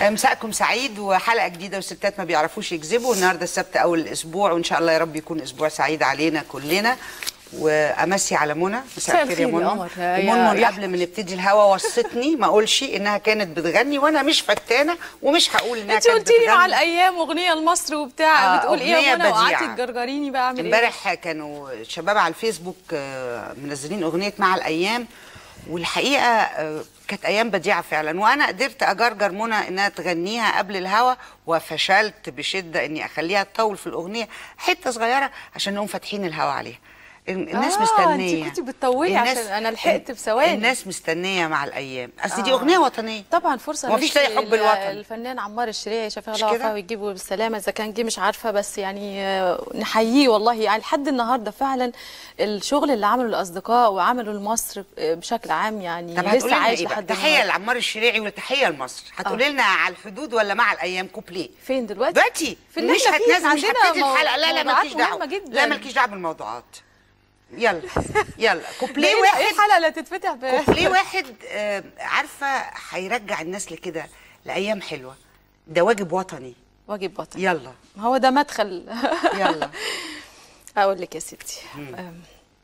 مساءكم سعيد وحلقه جديده وستات ما بيعرفوش يكذبوا النهارده السبت اول الاسبوع وان شاء الله يا رب يكون اسبوع سعيد علينا كلنا وامسي على منى مساء الخير يا منى قمر. يا- ومنى يا- قبل ما نبتدي الهوا وصتني ما اقولش انها كانت بتغني وانا مش فتانه ومش هقول انها انت كانت قلتي لي مع بتغني. الايام اغنيه لمصر وبتاع آه، بتقول ايه أغنية يا منى وقعدتي بديعة. تجرجريني بقى اعمل ايه امبارح كانوا شباب على الفيسبوك آه، منزلين اغنيه مع الايام والحقيقه آه، كانت ايام بديعه فعلا وانا قدرت اجرجر منى انها تغنيها قبل الهوا وفشلت بشده اني اخليها تطول في الاغنيه حته صغيره عشان نقوم فاتحين الهوا عليها الناس آه، مستنيه أنتِ كنتي بتطولي الناس- عشان أنا لحقت بثواني. الناس مستنيه مع الايام اصل دي آه. اغنيه وطنيه طبعا فرصه ومفيش نشكر زي حب ال- الوطن. الفنان عمار الشريعي شافها مش الله كده؟ وعافاه ويجيبه بالسلامه اذا كان جه مش عارفه بس يعني آه، نحييه والله يعني لحد النهارده فعلا الشغل اللي عمله الاصدقاء وعمله لمصر آه، بشكل عام يعني طب هتقولي لسه لنا عايش ايه بقى؟ لحد تحيه النهارده لعمار الشريعي وتحيه لمصر هتقولي لنا على الحدود ولا مع الايام كوبليه فين دلوقتي؟ دلوقتي في اللي مش احنا فيه هتنزل مش عندنا هبتدي مو- الحلقه لا لا موضوعات مالكيش دعوه مهمة جدا. لا مالكيش دعوه بالموضوعات يلا يلا ده كوبليه ايه واحد الحلقه اللي هتتفتح ب- كوبليه واحد آه، عارفه هيرجع الناس لكده لايام حلوه ده واجب وطني واجب بطل يلا هو ده مدخل يلا اقول لك يا ستي أم.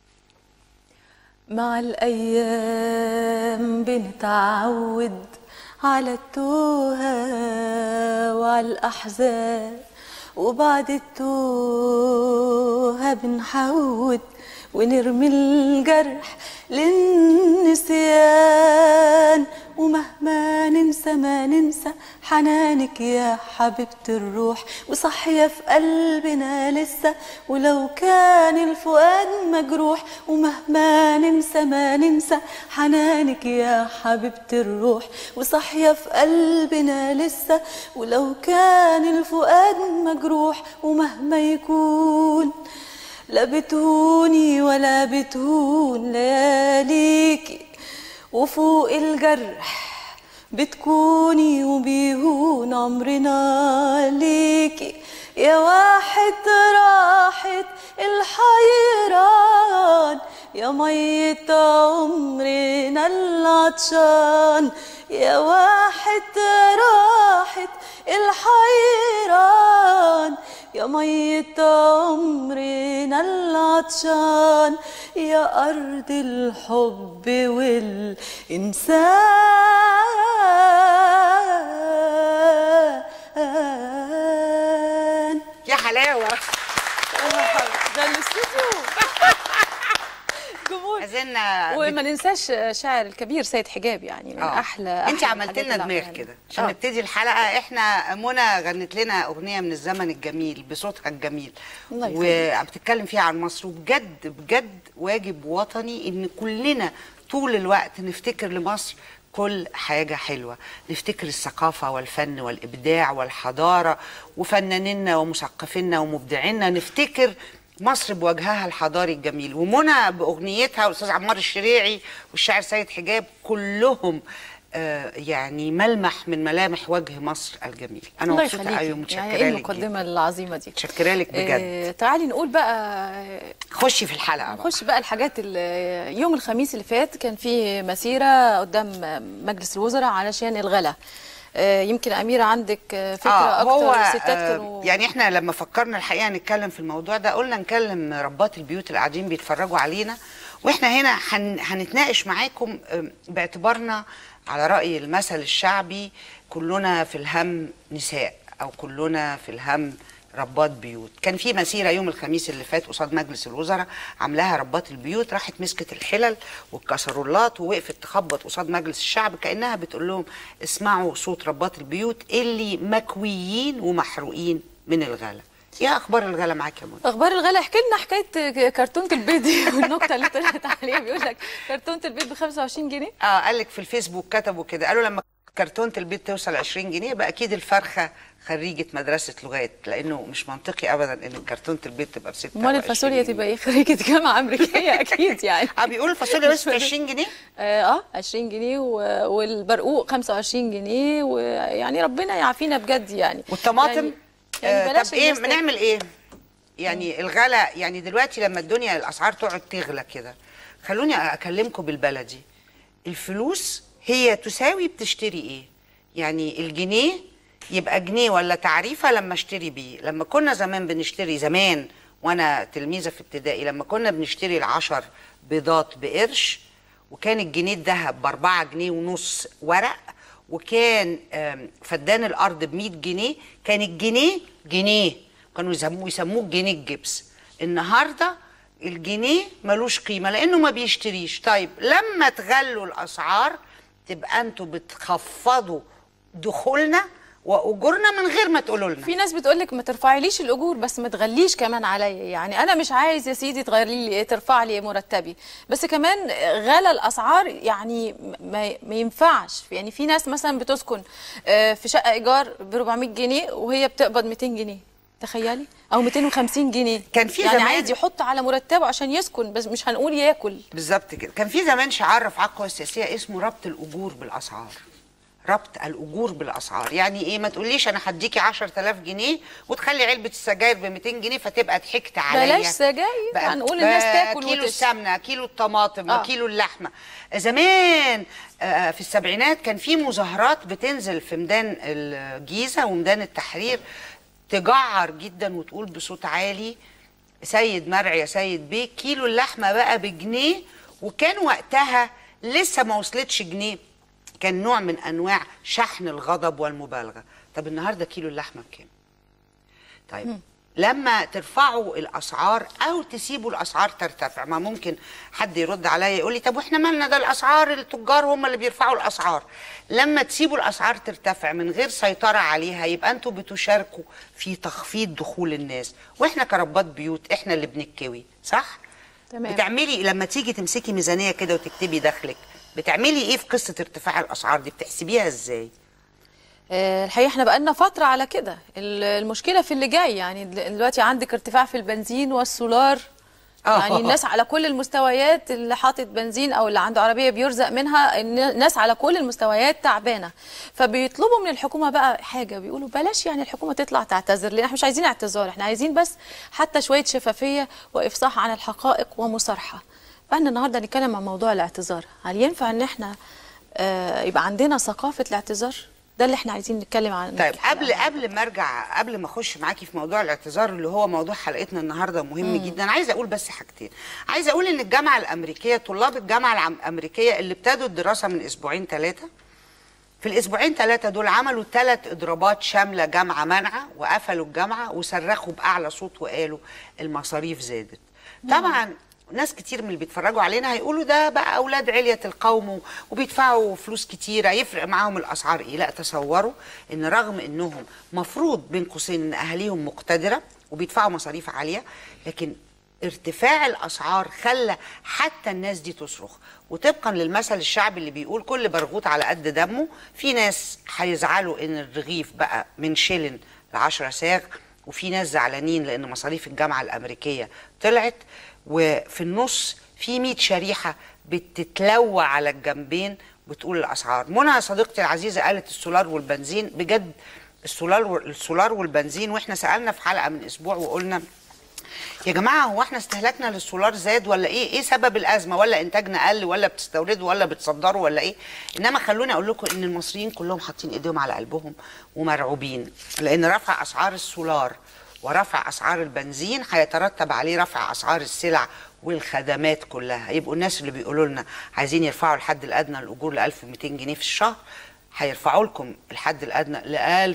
مع الايام بنتعود على التوهه وعلى الاحزان وبعد التوهه بنحود ونرمي الجرح للنسيان ومهما ننسى ما ننسى حنانك يا حبيبة الروح وصحية في قلبنا لسه ولو كان الفؤاد مجروح ومهما ننسى ما ننسى حنانك يا حبيبة الروح وصحية في قلبنا لسه ولو كان الفؤاد مجروح ومهما يكون لا بتهوني ولا بتهون لياليكي وفوق الجرح بتكوني وبيهون عمرنا ليكي يا واحد راحت الحيران يا مية عمرنا العطشان يا واحد راحت الحيران يا مية عمرنا العطشان يا أرض الحب والإنسان يا حلاوه ده الاستوديو جمهور عايزيننا وما ننساش شاعر الكبير سيد حجاب يعني من آه. احلى انت أحلى عملت الحاجات لنا اللي دماغ عملها. كده عشان آه. نبتدي الحلقه احنا منى غنت لنا اغنيه من الزمن الجميل بصوتها الجميل الله يخليك. وبتتكلم فيها عن مصر وبجد بجد واجب وطني ان كلنا طول الوقت نفتكر لمصر كل حاجة حلوة نفتكر الثقافة والفن والإبداع والحضارة وفنانينا ومثقفينا ومبدعينا نفتكر مصر بوجهها الحضاري الجميل ومنى بأغنيتها والأستاذ عمار الشريعي والشاعر سيد حجاب كلهم آه يعني ملمح من ملامح وجه مصر الجميل أنا الله مبسوطة قوي يخليك ومتشكرة يعني ايه لك جداً. المقدمه العظيمه دي متشكرة لك بجد آه تعالي نقول بقى خشي في الحلقة بقى. نخش بقى الحاجات اللي يوم الخميس اللي فات كان في مسيره قدام مجلس الوزراء علشان الغلا آه يمكن اميره عندك آه، فكره آه اكتر هو الستات آه كانوا يعني احنا لما فكرنا الحقيقه نتكلم في الموضوع ده قلنا نكلم ربات البيوت اللي قاعدين بيتفرجوا علينا واحنا هنا هن هنتناقش معاكم آم، باعتبارنا على راي المثل الشعبي كلنا في الهم نساء او كلنا في الهم ربات بيوت كان في مسيرة يوم الخميس اللي فات قصاد مجلس الوزراء عاملاها ربات البيوت راحت مسكت الحلل والكسرولات ووقفت تخبط قصاد مجلس الشعب كأنها بتقول لهم اسمعوا صوت ربات البيوت اللي مكويين ومحروقين من الغلا ايه اخبار الغلا معاك يا منى اخبار الغلا احكي لنا حكايه كرتونه البيض دي والنكته اللي طلعت عليها بيقول لك كرتونه البيض ب 25 جنيه اه قال لك في الفيسبوك كتبوا كده قالوا لما كرتونه البيض توصل 20 جنيه يبقى اكيد الفرخه خريجه مدرسه لغات لانه مش منطقي ابدا ان كرتونه البيض تبقى ب 26 امال الفاصوليا تبقى ايه خريجه جامعه امريكيه اكيد يعني اه بيقولوا الفاصوليا بس ب 20 جنيه اه آه، 20 جنيه و- والبرقوق 25 جنيه ويعني ربنا يعافينا بجد يعني والطماطم يعني, يعني يعني آه بلاش طب ايه الناس بنعمل ايه يعني الغلا يعني دلوقتي لما الدنيا الاسعار تقعد تغلى كده خلوني اكلمكم بالبلدي الفلوس هي تساوي بتشتري ايه يعني الجنيه يبقى جنيه ولا تعريفه لما اشتري بيه لما كنا زمان بنشتري زمان وانا تلميذه في ابتدائي لما كنا بنشتري العشر بيضات بقرش وكان الجنيه الذهب باربعة جنيه ونص ورق وكان آم، فدان الارض ب 100 جنيه كان الجنيه جنيه كانوا يسموه يسموه جنيه الجبس النهارده الجنيه ملوش قيمه لانه ما بيشتريش طيب لما تغلوا الاسعار تبقى انتوا بتخفضوا دخولنا واجورنا من غير ما تقولوا لنا في ناس بتقول لك ما ترفعيليش الاجور بس ما تغليش كمان عليا يعني انا مش عايز يا سيدي تغيري لي ترفع لي مرتبي بس كمان غلا الاسعار يعني ما, ما ينفعش يعني في ناس مثلا بتسكن آه، في شقه ايجار ب 400 جنيه وهي بتقبض 200 جنيه تخيلي او 250 جنيه كان في يعني زمان- عايز يحط على مرتبه عشان يسكن بس مش هنقول ياكل بالظبط كده كان في زمان شعار رفع القوى السياسيه اسمه ربط الاجور بالاسعار ربط الاجور بالاسعار يعني ايه ما تقوليش انا هديكي 10000 جنيه وتخلي علبه السجاير ب 200 جنيه فتبقى ضحكت عليا بلاش سجاير بقى- هنقول الناس بقى تاكل كيلو وتشرب. السمنه كيلو الطماطم آه. وكيلو اللحمه زمان آه، في السبعينات كان في مظاهرات بتنزل في ميدان الجيزه وميدان التحرير تجعر جدا وتقول بصوت عالي سيد مرعي يا سيد بيه كيلو اللحمه بقى بجنيه وكان وقتها لسه ما وصلتش جنيه كان نوع من انواع شحن الغضب والمبالغه طب النهارده كيلو اللحمه بكام طيب لما ترفعوا الاسعار او تسيبوا الاسعار ترتفع ما ممكن حد يرد عليا يقول لي طب واحنا مالنا ده الاسعار التجار هم اللي بيرفعوا الاسعار لما تسيبوا الاسعار ترتفع من غير سيطره عليها يبقى انتوا بتشاركوا في تخفيض دخول الناس واحنا كربات بيوت احنا اللي بنتكوي صح تمام. بتعملي لما تيجي تمسكي ميزانيه كده وتكتبي دخلك بتعملي ايه في قصه ارتفاع الاسعار دي بتحسبيها ازاي آه، الحقيقه احنا بقالنا فتره على كده ال- المشكله في اللي جاي يعني دل- دلوقتي عندك ارتفاع في البنزين والسولار آه. يعني الناس على كل المستويات اللي حاطط بنزين او اللي عنده عربيه بيرزق منها الناس على كل المستويات تعبانه فبيطلبوا من الحكومه بقى حاجه بيقولوا بلاش يعني الحكومه تطلع تعتذر لان احنا مش عايزين اعتذار احنا عايزين بس حتى شويه شفافيه وافصاح عن الحقائق ومصارحه فاحنا النهارده نتكلم عن موضوع الاعتذار هل ينفع ان احنا آه، يبقى عندنا ثقافه الاعتذار ده اللي احنا عايزين نتكلم عنه طيب قبل قبل ما ارجع قبل ما اخش معاكي في موضوع الاعتذار اللي هو موضوع حلقتنا النهارده مهم جدا عايزه اقول بس حاجتين عايزه اقول ان الجامعه الامريكيه طلاب الجامعه العم- الامريكيه اللي ابتدوا الدراسه من اسبوعين ثلاثه في الاسبوعين ثلاثه دول عملوا ثلاث اضرابات شامله جامعه منعه وقفلوا الجامعه وصرخوا باعلى صوت وقالوا المصاريف زادت طبعا ناس كتير من اللي بيتفرجوا علينا هيقولوا ده بقى اولاد عليه القوم و- وبيدفعوا فلوس كتيره يفرق معاهم الاسعار ايه لا تصوروا ان رغم انهم مفروض بين قوسين ان اهاليهم مقتدره وبيدفعوا مصاريف عاليه لكن ارتفاع الاسعار خلى حتى الناس دي تصرخ وطبقا للمثل الشعبي اللي بيقول كل برغوت على قد دمه في ناس هيزعلوا ان الرغيف بقى من شيلن ل 10 ساغ وفي ناس زعلانين لان مصاريف الجامعه الامريكيه طلعت وفي النص في 100 شريحه بتتلوى على الجنبين بتقول الاسعار منى صديقتي العزيزه قالت السولار والبنزين بجد السولار وال- السولار والبنزين واحنا سالنا في حلقه من اسبوع وقلنا يا جماعه هو احنا استهلاكنا للسولار زاد ولا ايه ايه سبب الازمه ولا انتاجنا قل ولا بتستوردوا ولا بتصدروا ولا ايه انما خلوني اقول لكم ان المصريين كلهم حاطين ايديهم على قلبهم ومرعوبين لان رفع اسعار السولار ورفع اسعار البنزين هيترتب عليه رفع اسعار السلع والخدمات كلها يبقوا الناس اللي بيقولوا لنا عايزين يرفعوا الحد الادنى للاجور ل 1200 جنيه في الشهر هيرفعوا لكم الحد الادنى ل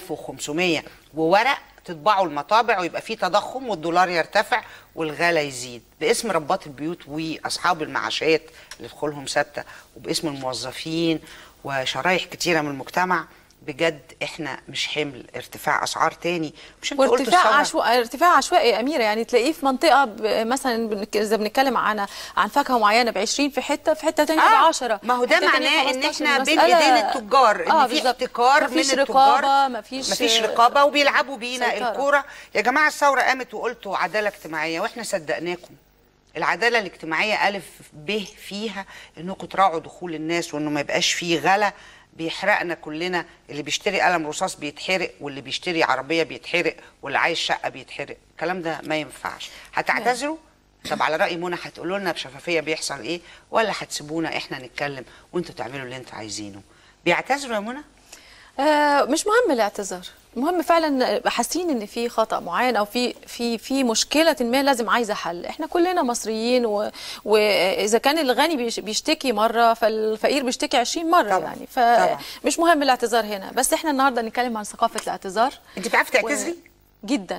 1500 وورق تطبعوا المطابع ويبقى في تضخم والدولار يرتفع والغلا يزيد باسم ربات البيوت واصحاب المعاشات اللي دخولهم ثابته وباسم الموظفين وشرايح كتيره من المجتمع بجد احنا مش حمل ارتفاع اسعار تاني مش انت قلت وارتفاع الثورة؟ عشوائي ارتفاع عشوائي يا اميره يعني تلاقيه في منطقه ب- مثلا بنك- اذا بنتكلم عن عن فاكهه معينه ب 20 في حته في حته ثانيه ب 10 ما هو ده حتة تانية معناه ان 15. احنا بين المسألة- ايدين التجار ان آه في بالظبط. احتكار من مفيش التجار رقابه مفيش مفيش رقابه وبيلعبوا بينا سيطرة. الكوره يا جماعه الثوره قامت وقلتوا عداله اجتماعيه واحنا صدقناكم العداله الاجتماعيه الف ب فيها انكم تراعوا دخول الناس وانه ما يبقاش فيه غلا بيحرقنا كلنا اللي بيشتري قلم رصاص بيتحرق واللي بيشتري عربيه بيتحرق واللي عايز شقه بيتحرق الكلام ده ما ينفعش هتعتذروا طب على راي منى هتقولوا لنا بشفافيه بيحصل ايه ولا هتسيبونا احنا نتكلم وانتوا تعملوا اللي انتوا عايزينه بيعتذروا يا منى آه مش مهم الاعتذار المهم فعلا حاسين ان في خطا معين او في في في مشكله ما لازم عايزه حل احنا كلنا مصريين و- واذا كان الغني بيش- بيشتكي مره فالفقير بيشتكي 20 مره طبعاً، يعني طبعاً. فمش مهم الاعتذار هنا بس احنا النهارده نتكلم عن ثقافه الاعتذار انت بتعرفي تعتذري و- جدا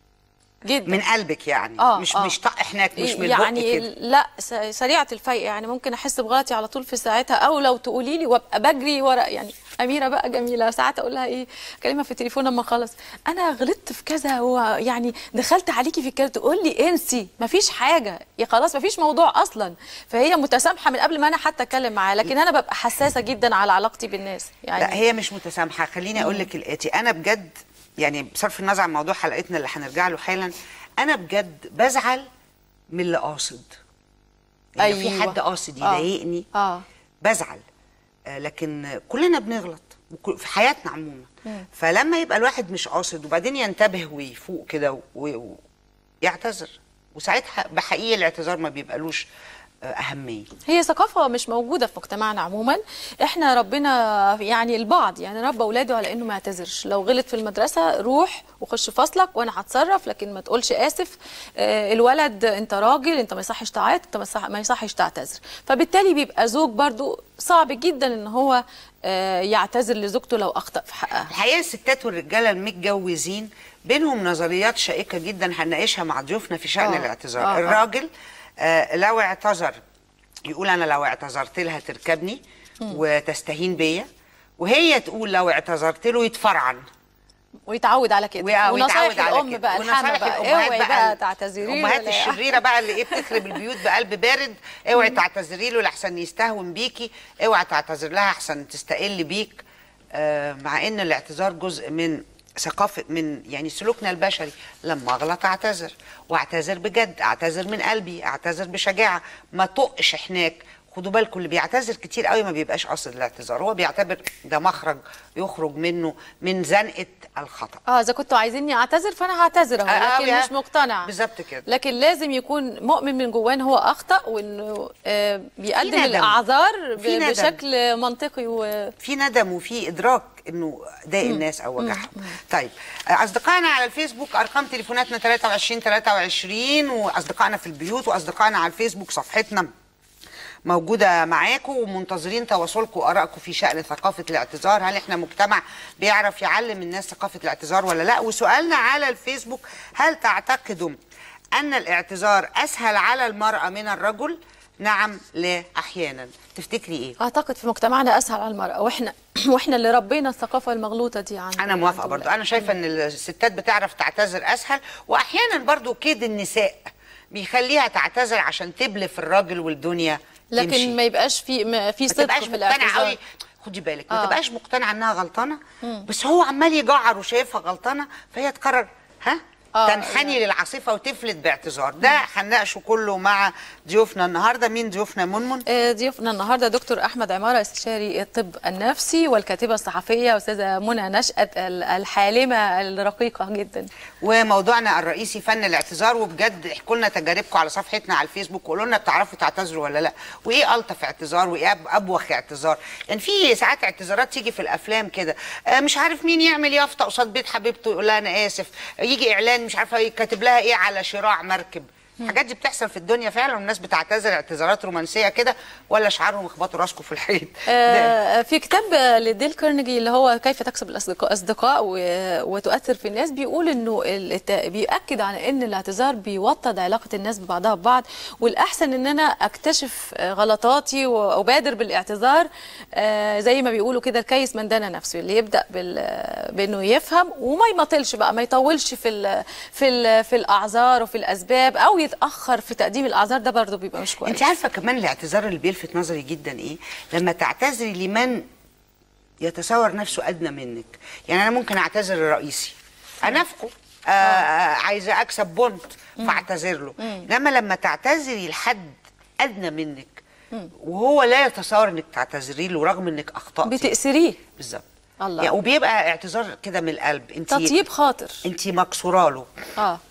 جدا من قلبك يعني آه، مش آه. مش طق حناك مش من يعني البق كده لا س- سريعه الفيء يعني ممكن احس بغلطي على طول في ساعتها او لو تقولي لي وابقى بجري ورا يعني اميره بقى جميله ساعات اقول لها ايه اكلمها في التليفون لما اخلص انا غلطت في كذا ويعني دخلت عليكي في كذا تقول لي انسي مفيش حاجه يا خلاص مفيش موضوع اصلا فهي متسامحه من قبل ما انا حتى اتكلم معاها لكن انا ببقى حساسه جدا على علاقتي بالناس يعني لا هي مش متسامحه خليني اقول لك الاتي انا بجد يعني بصرف النظر عن موضوع حلقتنا اللي هنرجع له حالا انا بجد بزعل من اللي قاصد يعني أيوة. في أيوة. حد قاصد آه. يضايقني اه بزعل آه، لكن كلنا بنغلط وكل- في حياتنا عموما فلما يبقى الواحد مش قاصد وبعدين ينتبه ويفوق كده و- ويعتذر وساعتها بحقيقي الاعتذار ما بيبقالوش آه، اهميه هي ثقافة مش موجودة في مجتمعنا عموما احنا ربنا يعني البعض يعني ربى اولاده على انه ما يعتذرش لو غلط في المدرسة روح وخش فصلك وانا هتصرف لكن ما تقولش اسف آه، الولد انت راجل انت ما يصحش تعيط انت ما يصح- ما يصحش تعتذر فبالتالي بيبقى زوج برضو صعب جدا ان هو آه، يعتذر لزوجته لو اخطأ في حقها الحقيقه الستات والرجاله المتجوزين بينهم نظريات شائكه جدا هنناقشها مع ضيوفنا في شان آه. الاعتذار آه، آه. الراجل آه لو اعتذر يقول انا لو اعتذرت لها تركبني وتستهين بيا وهي تقول لو اعتذرت له يتفرعن ويتعود على كده ويا- ونصايح ويتعود على الام كده. بقى الحما ونصايح بقى الأمهات اوعي بقى ال- تعتذري له الامهات ولا- الشريره بقى اللي ايه بتخرب البيوت بقلب بارد اوعي تعتذري له لحسن يستهون بيكي اوعي تعتذر لها احسن تستقل بيك آه مع ان الاعتذار جزء من ثقافه من يعني سلوكنا البشري لما اغلط اعتذر واعتذر بجد اعتذر من قلبي اعتذر بشجاعه ما طقش حناك خدوا بالكم اللي بيعتذر كتير قوي ما بيبقاش قاصد الاعتذار هو بيعتبر ده مخرج يخرج منه من زنقه الخطا اه اذا كنتوا عايزيني اعتذر فانا هعتذر آه، اهو آه، لكن يا- مش مقتنع بالظبط كده. لكن لازم يكون مؤمن من جواه ان هو اخطا وانه آه بيقدم ندم. الاعذار ب- في ندم. بشكل منطقي و في ندم وفي ادراك انه ضايق الناس او وجعهم طيب آه، اصدقائنا على الفيسبوك ارقام تليفوناتنا 23 23 واصدقائنا في البيوت واصدقائنا على الفيسبوك صفحتنا موجودة معاكم ومنتظرين تواصلكم وآرائكم في شأن ثقافة الاعتذار هل احنا مجتمع بيعرف يعلم الناس ثقافة الاعتذار ولا لا وسؤالنا على الفيسبوك هل تعتقدوا أن الاعتذار أسهل على المرأة من الرجل نعم لا أحيانا تفتكري إيه اعتقد في مجتمعنا اسهل على المراه واحنا واحنا اللي ربينا الثقافه المغلوطه دي عن انا موافقه برضو انا شايفه ان الستات بتعرف تعتذر اسهل واحيانا برضو كيد النساء بيخليها تعتذر عشان تبلف الراجل والدنيا تمشي. لكن ما يبقاش في ما في ما صدق تبقاش في مقتنعه الاعتذار قوي خدي بالك ما آه. تبقاش مقتنعه انها غلطانه بس هو عمال يجعر وشايفها غلطانه فهي تقرر ها آه، تنحني للعاصفه وتفلت باعتذار ده هنناقشه كله مع ضيوفنا النهارده مين ضيوفنا منمن آه، ضيوفنا النهارده دكتور احمد عماره استشاري الطب النفسي والكاتبه الصحفيه استاذه منى نشأت ال- الحالمه الرقيقه جدا وموضوعنا الرئيسي فن الاعتذار وبجد احكوا لنا تجاربكم على صفحتنا على الفيسبوك وقولوا لنا بتعرفوا تعتذروا ولا لا وايه الطف اعتذار وايه أب- ابوخ اعتذار يعني في ساعات اعتذارات تيجي في الافلام كده آه، مش عارف مين يعمل يافطه قصاد بيت حبيبته يقول لها انا اسف يجي اعلان مش عارفه كاتب لها ايه على شراع مركب الحاجات دي بتحصل في الدنيا فعلا والناس بتعتذر اعتذارات رومانسيه كده ولا شعارهم اخبطوا راسكم في الحيط ده- آه، في كتاب لديل كارنيجي اللي هو كيف تكسب الاصدقاء اصدقاء و- وتؤثر في الناس بيقول انه الت- بيأكد على ان الاعتذار بيوطد علاقه الناس ببعضها ببعض والاحسن ان انا اكتشف آه، غلطاتي وابادر بالاعتذار آه، زي ما بيقولوا كده الكيس من دان نفسه اللي يبدا بال- بانه يفهم وما يمطلش بقى ما يطولش في ال في ال في الاعذار وفي الاسباب او يتاخر في تقديم الاعذار ده برضه بيبقى مش كويس انت عارفه كمان الاعتذار اللي بيلفت نظري جدا ايه لما تعتذري لمن يتصور نفسه ادنى منك يعني انا ممكن اعتذر لرئيسي انافقه آه آه عايزه اكسب بونت فاعتذر له انما لما تعتذري لحد ادنى منك وهو لا يتصور انك تعتذري له رغم انك اخطاتي بتأثريه بالظبط الله. يعني وبيبقى اعتذار كده من القلب انت تطيب خاطر انت مكسوره له اه اه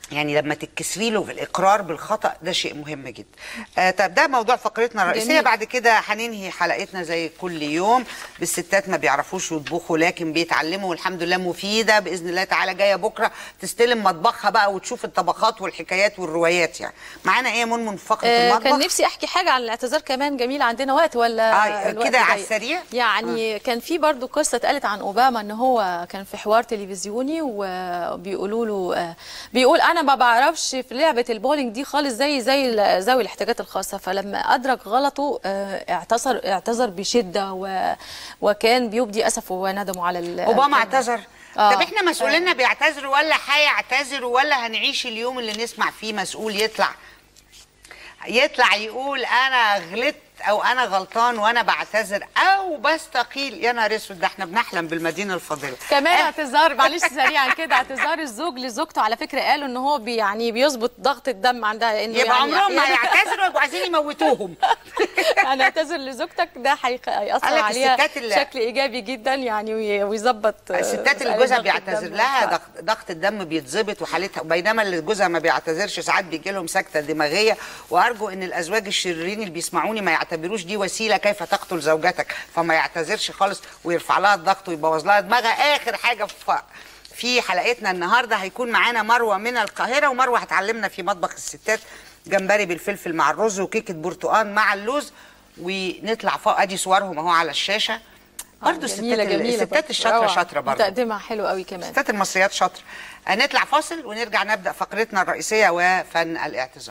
يعني لما تتكسري له في الاقرار بالخطا ده شيء مهم جدا آه طب ده موضوع فقرتنا الرئيسيه جميل. بعد كده هننهي حلقتنا زي كل يوم بالستات ما بيعرفوش يطبخوا لكن بيتعلموا والحمد لله مفيده باذن الله تعالى جايه بكره تستلم مطبخها بقى وتشوف الطبخات والحكايات والروايات يعني معانا ايه يا منمن في فقره آه، المطبخ كان نفسي احكي حاجه عن الاعتذار كمان جميل عندنا وقت ولا آه، الوقت كده على ضيق؟ السريع؟ يعني كان في برضو قصه اتقالت عن اوباما ان هو كان في حوار تلفزيوني وبيقولوا له آه، بيقول انا ما بعرفش في لعبه البولينج دي خالص زي زي ال- ذوي الاحتياجات الخاصه فلما ادرك غلطه آه، اعتذر اعتذر بشده و- وكان بيبدي اسفه وندمه على ال- اوباما الكلمة. اعتذر آه. طب احنا مسؤولينا بيعتذروا ولا هيعتذروا ولا هنعيش اليوم اللي نسمع فيه مسؤول يطلع يطلع يقول انا غلطت او انا غلطان وانا بعتذر او بستقيل يا نهار اسود ده احنا بنحلم بالمدينه الفاضله كمان آه، اعتذار معلش سريعا كده اعتذار الزوج لزوجته على فكره قالوا ان هو بي يعني بيظبط ضغط الدم عندها انه يبقى يعني عمرهم ما أحياناً هيعتذروا يبقوا عايزين يموتوهم يعني اعتذر لزوجتك ده هيخ- هيأثر قال لك عليها الستات اللي- بشكل ايجابي جدا يعني وي- ويظبط آه، الستات اللي مسألة جوزها ضغط بيعتذر الدم. لها ف- ضغط, ضغط الدم بيتظبط وحالتها بينما اللي جوزها ما بيعتذرش ساعات بيجي لهم سكته دماغيه وارجو ان الازواج الشريرين اللي بيسمعوني ما يعتبروش دي وسيله كيف تقتل زوجتك فما يعتذرش خالص ويرفع لها الضغط ويبوظ لها دماغها اخر حاجه في في حلقتنا النهارده هيكون معانا مروه من القاهره ومروه هتعلمنا في مطبخ الستات جمبري بالفلفل مع الرز وكيكه برتقال مع اللوز ونطلع فوق ادي صورهم اهو على الشاشه برضه الستات جميلة ال- جميلة الستات برضه. الشاطره روعة. شاطره برضه تقديمها حلو قوي كمان الستات المصريات شاطره هنطلع فاصل ونرجع نبدا فقرتنا الرئيسيه وفن الاعتذار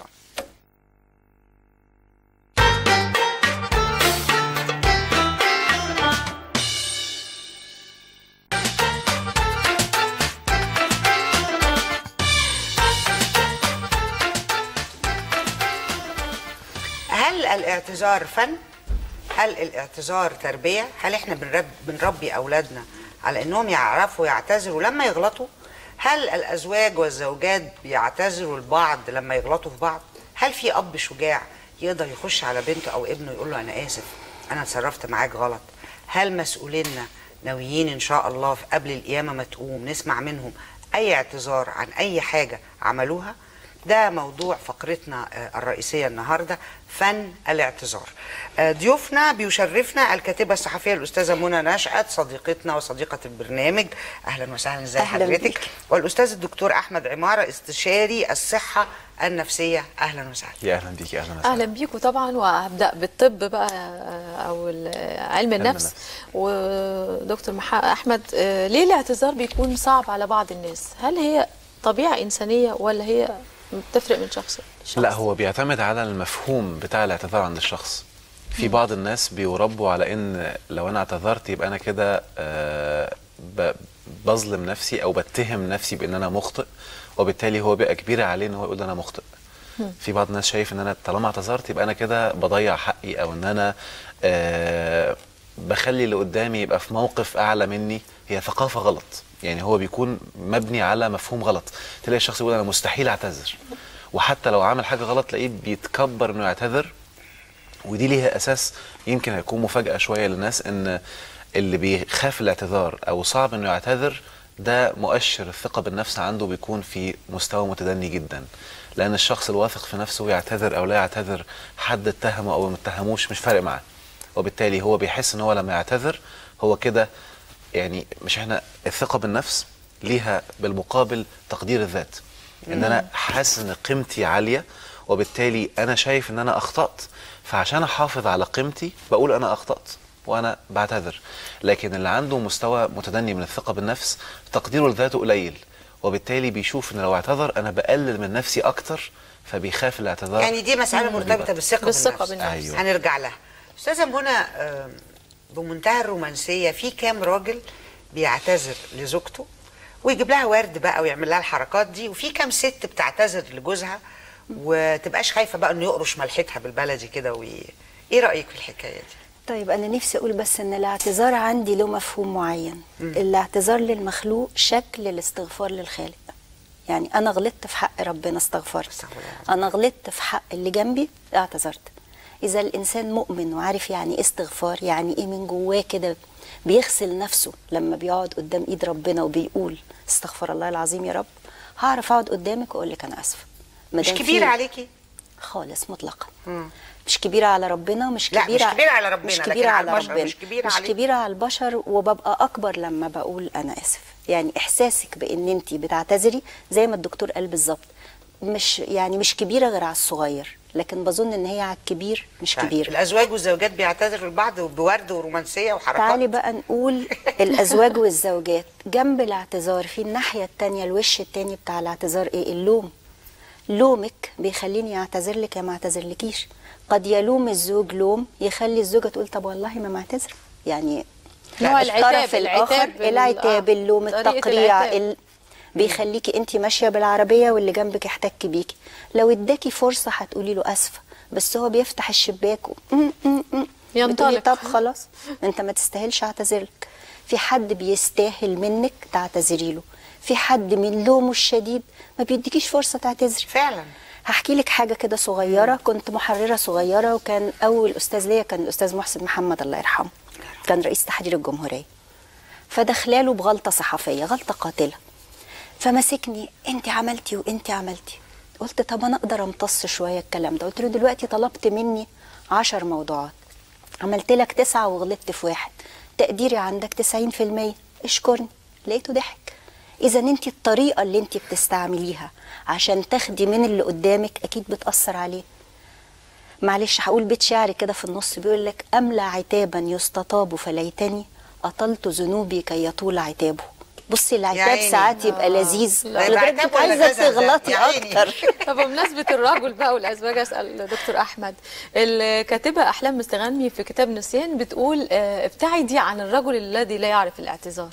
هل الاعتذار فن؟ هل الاعتذار تربية؟ هل احنا بنرب بنربي أولادنا على إنهم يعرفوا يعتذروا لما يغلطوا؟ هل الأزواج والزوجات بيعتذروا لبعض لما يغلطوا في بعض؟ هل في أب شجاع يقدر يخش على بنته أو ابنه يقول له أنا آسف أنا اتصرفت معاك غلط؟ هل مسؤولينا ناويين إن شاء الله في قبل القيامة ما تقوم نسمع منهم أي اعتذار عن أي حاجة عملوها؟ ده موضوع فقرتنا آه، الرئيسية النهاردة فن الاعتذار آه، ضيوفنا بيشرفنا الكاتبة الصحفية الأستاذة منى نشأت صديقتنا وصديقة البرنامج أهلا وسهلا ازي أهلاً حضرتك بيك. والأستاذ الدكتور أحمد عمارة استشاري الصحة النفسية أهلا وسهلا يا اهلا بيكي اهلا وسهلا اهلا بيكم طبعا وهبدا بالطب بقى آه، او ال- علم النفس النفس. ودكتور مح- احمد آه، ليه الاعتذار بيكون صعب على بعض الناس هل هي طبيعه انسانيه ولا هي بتفرق من شخص لشخص لا هو بيعتمد على المفهوم بتاع الاعتذار عند الشخص في بعض الناس بيربوا على ان لو انا اعتذرت يبقى انا كده آه، ب- بظلم نفسي او بتهم نفسي بان انا مخطئ وبالتالي هو بيبقى كبير عليه ان هو يقول انا مخطئ في بعض الناس شايف ان انا طالما اعتذرت يبقى انا كده بضيع حقي او ان انا آه، بخلي اللي قدامي يبقى في موقف اعلى مني هي ثقافه غلط يعني هو بيكون مبني على مفهوم غلط تلاقي الشخص يقول انا مستحيل اعتذر وحتى لو عمل حاجه غلط تلاقيه بيتكبر انه يعتذر ودي ليها اساس يمكن هيكون مفاجاه شويه للناس ان اللي بيخاف الاعتذار او صعب انه يعتذر ده مؤشر الثقه بالنفس عنده بيكون في مستوى متدني جدا لان الشخص الواثق في نفسه يعتذر او لا يعتذر حد اتهمه او ما اتهموش مش فارق معاه وبالتالي هو بيحس ان هو لما يعتذر هو كده يعني مش احنا الثقه بالنفس ليها بالمقابل تقدير الذات ان انا حاسس ان قيمتي عاليه وبالتالي انا شايف ان انا اخطات فعشان احافظ على قيمتي بقول انا اخطات وانا بعتذر لكن اللي عنده مستوى متدني من الثقه بالنفس تقديره لذاته قليل وبالتالي بيشوف ان لو اعتذر انا بقلل من نفسي اكتر فبيخاف الاعتذار يعني دي مسألة مرتبطة بالثقة بالثقة بالنفس بالنفس. أيوة. هنرجع لها أستاذة منى آم، بمنتهى الرومانسية في كام راجل بيعتذر لزوجته ويجيب لها ورد بقى ويعمل لها الحركات دي وفي كام ست بتعتذر لجوزها وتبقاش خايفة بقى انه يقرش ملحتها بالبلدي كده وي... ايه رأيك في الحكاية دي؟ طيب انا نفسي اقول بس ان الاعتذار عندي له مفهوم معين الاعتذار للمخلوق شكل الاستغفار للخالق يعني انا غلطت في حق ربنا استغفرت استغفر الله العظيم. انا غلطت في حق اللي جنبي اعتذرت اذا الانسان مؤمن وعارف يعني ايه استغفار يعني ايه من جواه كده بيغسل نفسه لما بيقعد قدام ايد ربنا وبيقول استغفر الله العظيم يا رب هعرف اقعد قدامك واقول لك انا اسفه ما مش دام في- كبيره عليكي خالص مطلقا مش كبيرة على ربنا ومش لا، كبيرة مش كبيرة على ربنا، مش لكن كبيرة على على البشر ربنا مش كبيرة مش عليك. كبيرة على البشر وببقى أكبر لما بقول أنا آسف يعني إحساسك بإن أنت بتعتذري زي ما الدكتور قال بالظبط مش يعني مش كبيرة غير على الصغير لكن بظن إن هي على الكبير مش طيب، كبيرة الازواج والزوجات بيعتذروا لبعض بورد ورومانسيه وحركات تعالي بقى نقول الازواج والزوجات جنب الاعتذار في الناحيه التانية الوش التاني بتاع الاعتذار ايه اللوم لومك بيخليني اعتذر لك يا ما اعتذرلكيش قد يلوم الزوج لوم يخلي الزوجه تقول طب والله ما معتذر يعني نوع الطرف العتاب- الاخر العتاب بال- العتاب آه، اللوم طريقة التقريع العتاب. ال... بيخليكي انت ماشيه بالعربيه واللي جنبك يحتك بيكي لو اداكي فرصه هتقولي له اسفه بس هو بيفتح الشباك و... م- م- م. بتقولي ينطلق. طب خلاص انت ما تستاهلش اعتذرلك في حد بيستاهل منك تعتذري له في حد من لومه الشديد ما بيديكيش فرصه تعتذري فعلا هحكي لك حاجه كده صغيره كنت محرره صغيره وكان اول استاذ ليا كان الاستاذ محسن محمد الله يرحمه كان رئيس تحرير الجمهوريه فدخلاله بغلطه صحفيه غلطه قاتله فمسكني انت عملتي وانت عملتي قلت طب انا اقدر امتص شويه الكلام ده قلت له دلوقتي طلبت مني عشر موضوعات عملت لك تسعة وغلطت في واحد تقديري عندك تسعين في المية اشكرني لقيته ضحك اذا انت الطريقه اللي انت بتستعمليها عشان تاخدي من اللي قدامك اكيد بتاثر عليه معلش هقول بيت شعر كده في النص بيقول لك املى عتابا يستطاب فليتني اطلت ذنوبي كي يطول عتابه بصي يا العتاب عيني. ساعات يبقى لذيذ لا، يبقى لدرجه عتاب ولا عايزه غزل ده؟ تغلطي يا عيني. اكتر طب بمناسبة الرجل بقى والأزواج أسأل دكتور أحمد الكاتبة أحلام مستغني في كتاب نسيان بتقول آه، ابتعدي عن الرجل الذي لا يعرف الاعتذار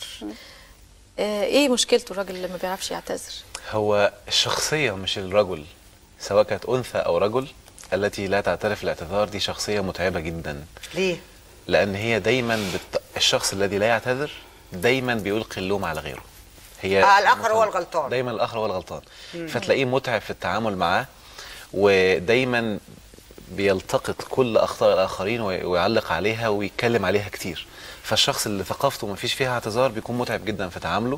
آه، إيه مشكلته الراجل اللي ما بيعرفش يعتذر هو الشخصية مش الرجل سواء كانت أنثى أو رجل التي لا تعترف الاعتذار دي شخصية متعبة جدا ليه لأن هي دايما بت... الشخص الذي لا يعتذر دايما بيلقي اللوم على غيره هي آه، الآخر مثلاً هو الغلطان. دايما الآخر هو الغلطان فتلاقيه متعب في التعامل معاه ودايما بيلتقط كل أخطاء الآخرين وي- ويعلق عليها ويتكلم عليها كتير فالشخص اللي ثقافته ما فيش فيها اعتذار بيكون متعب جدا في تعامله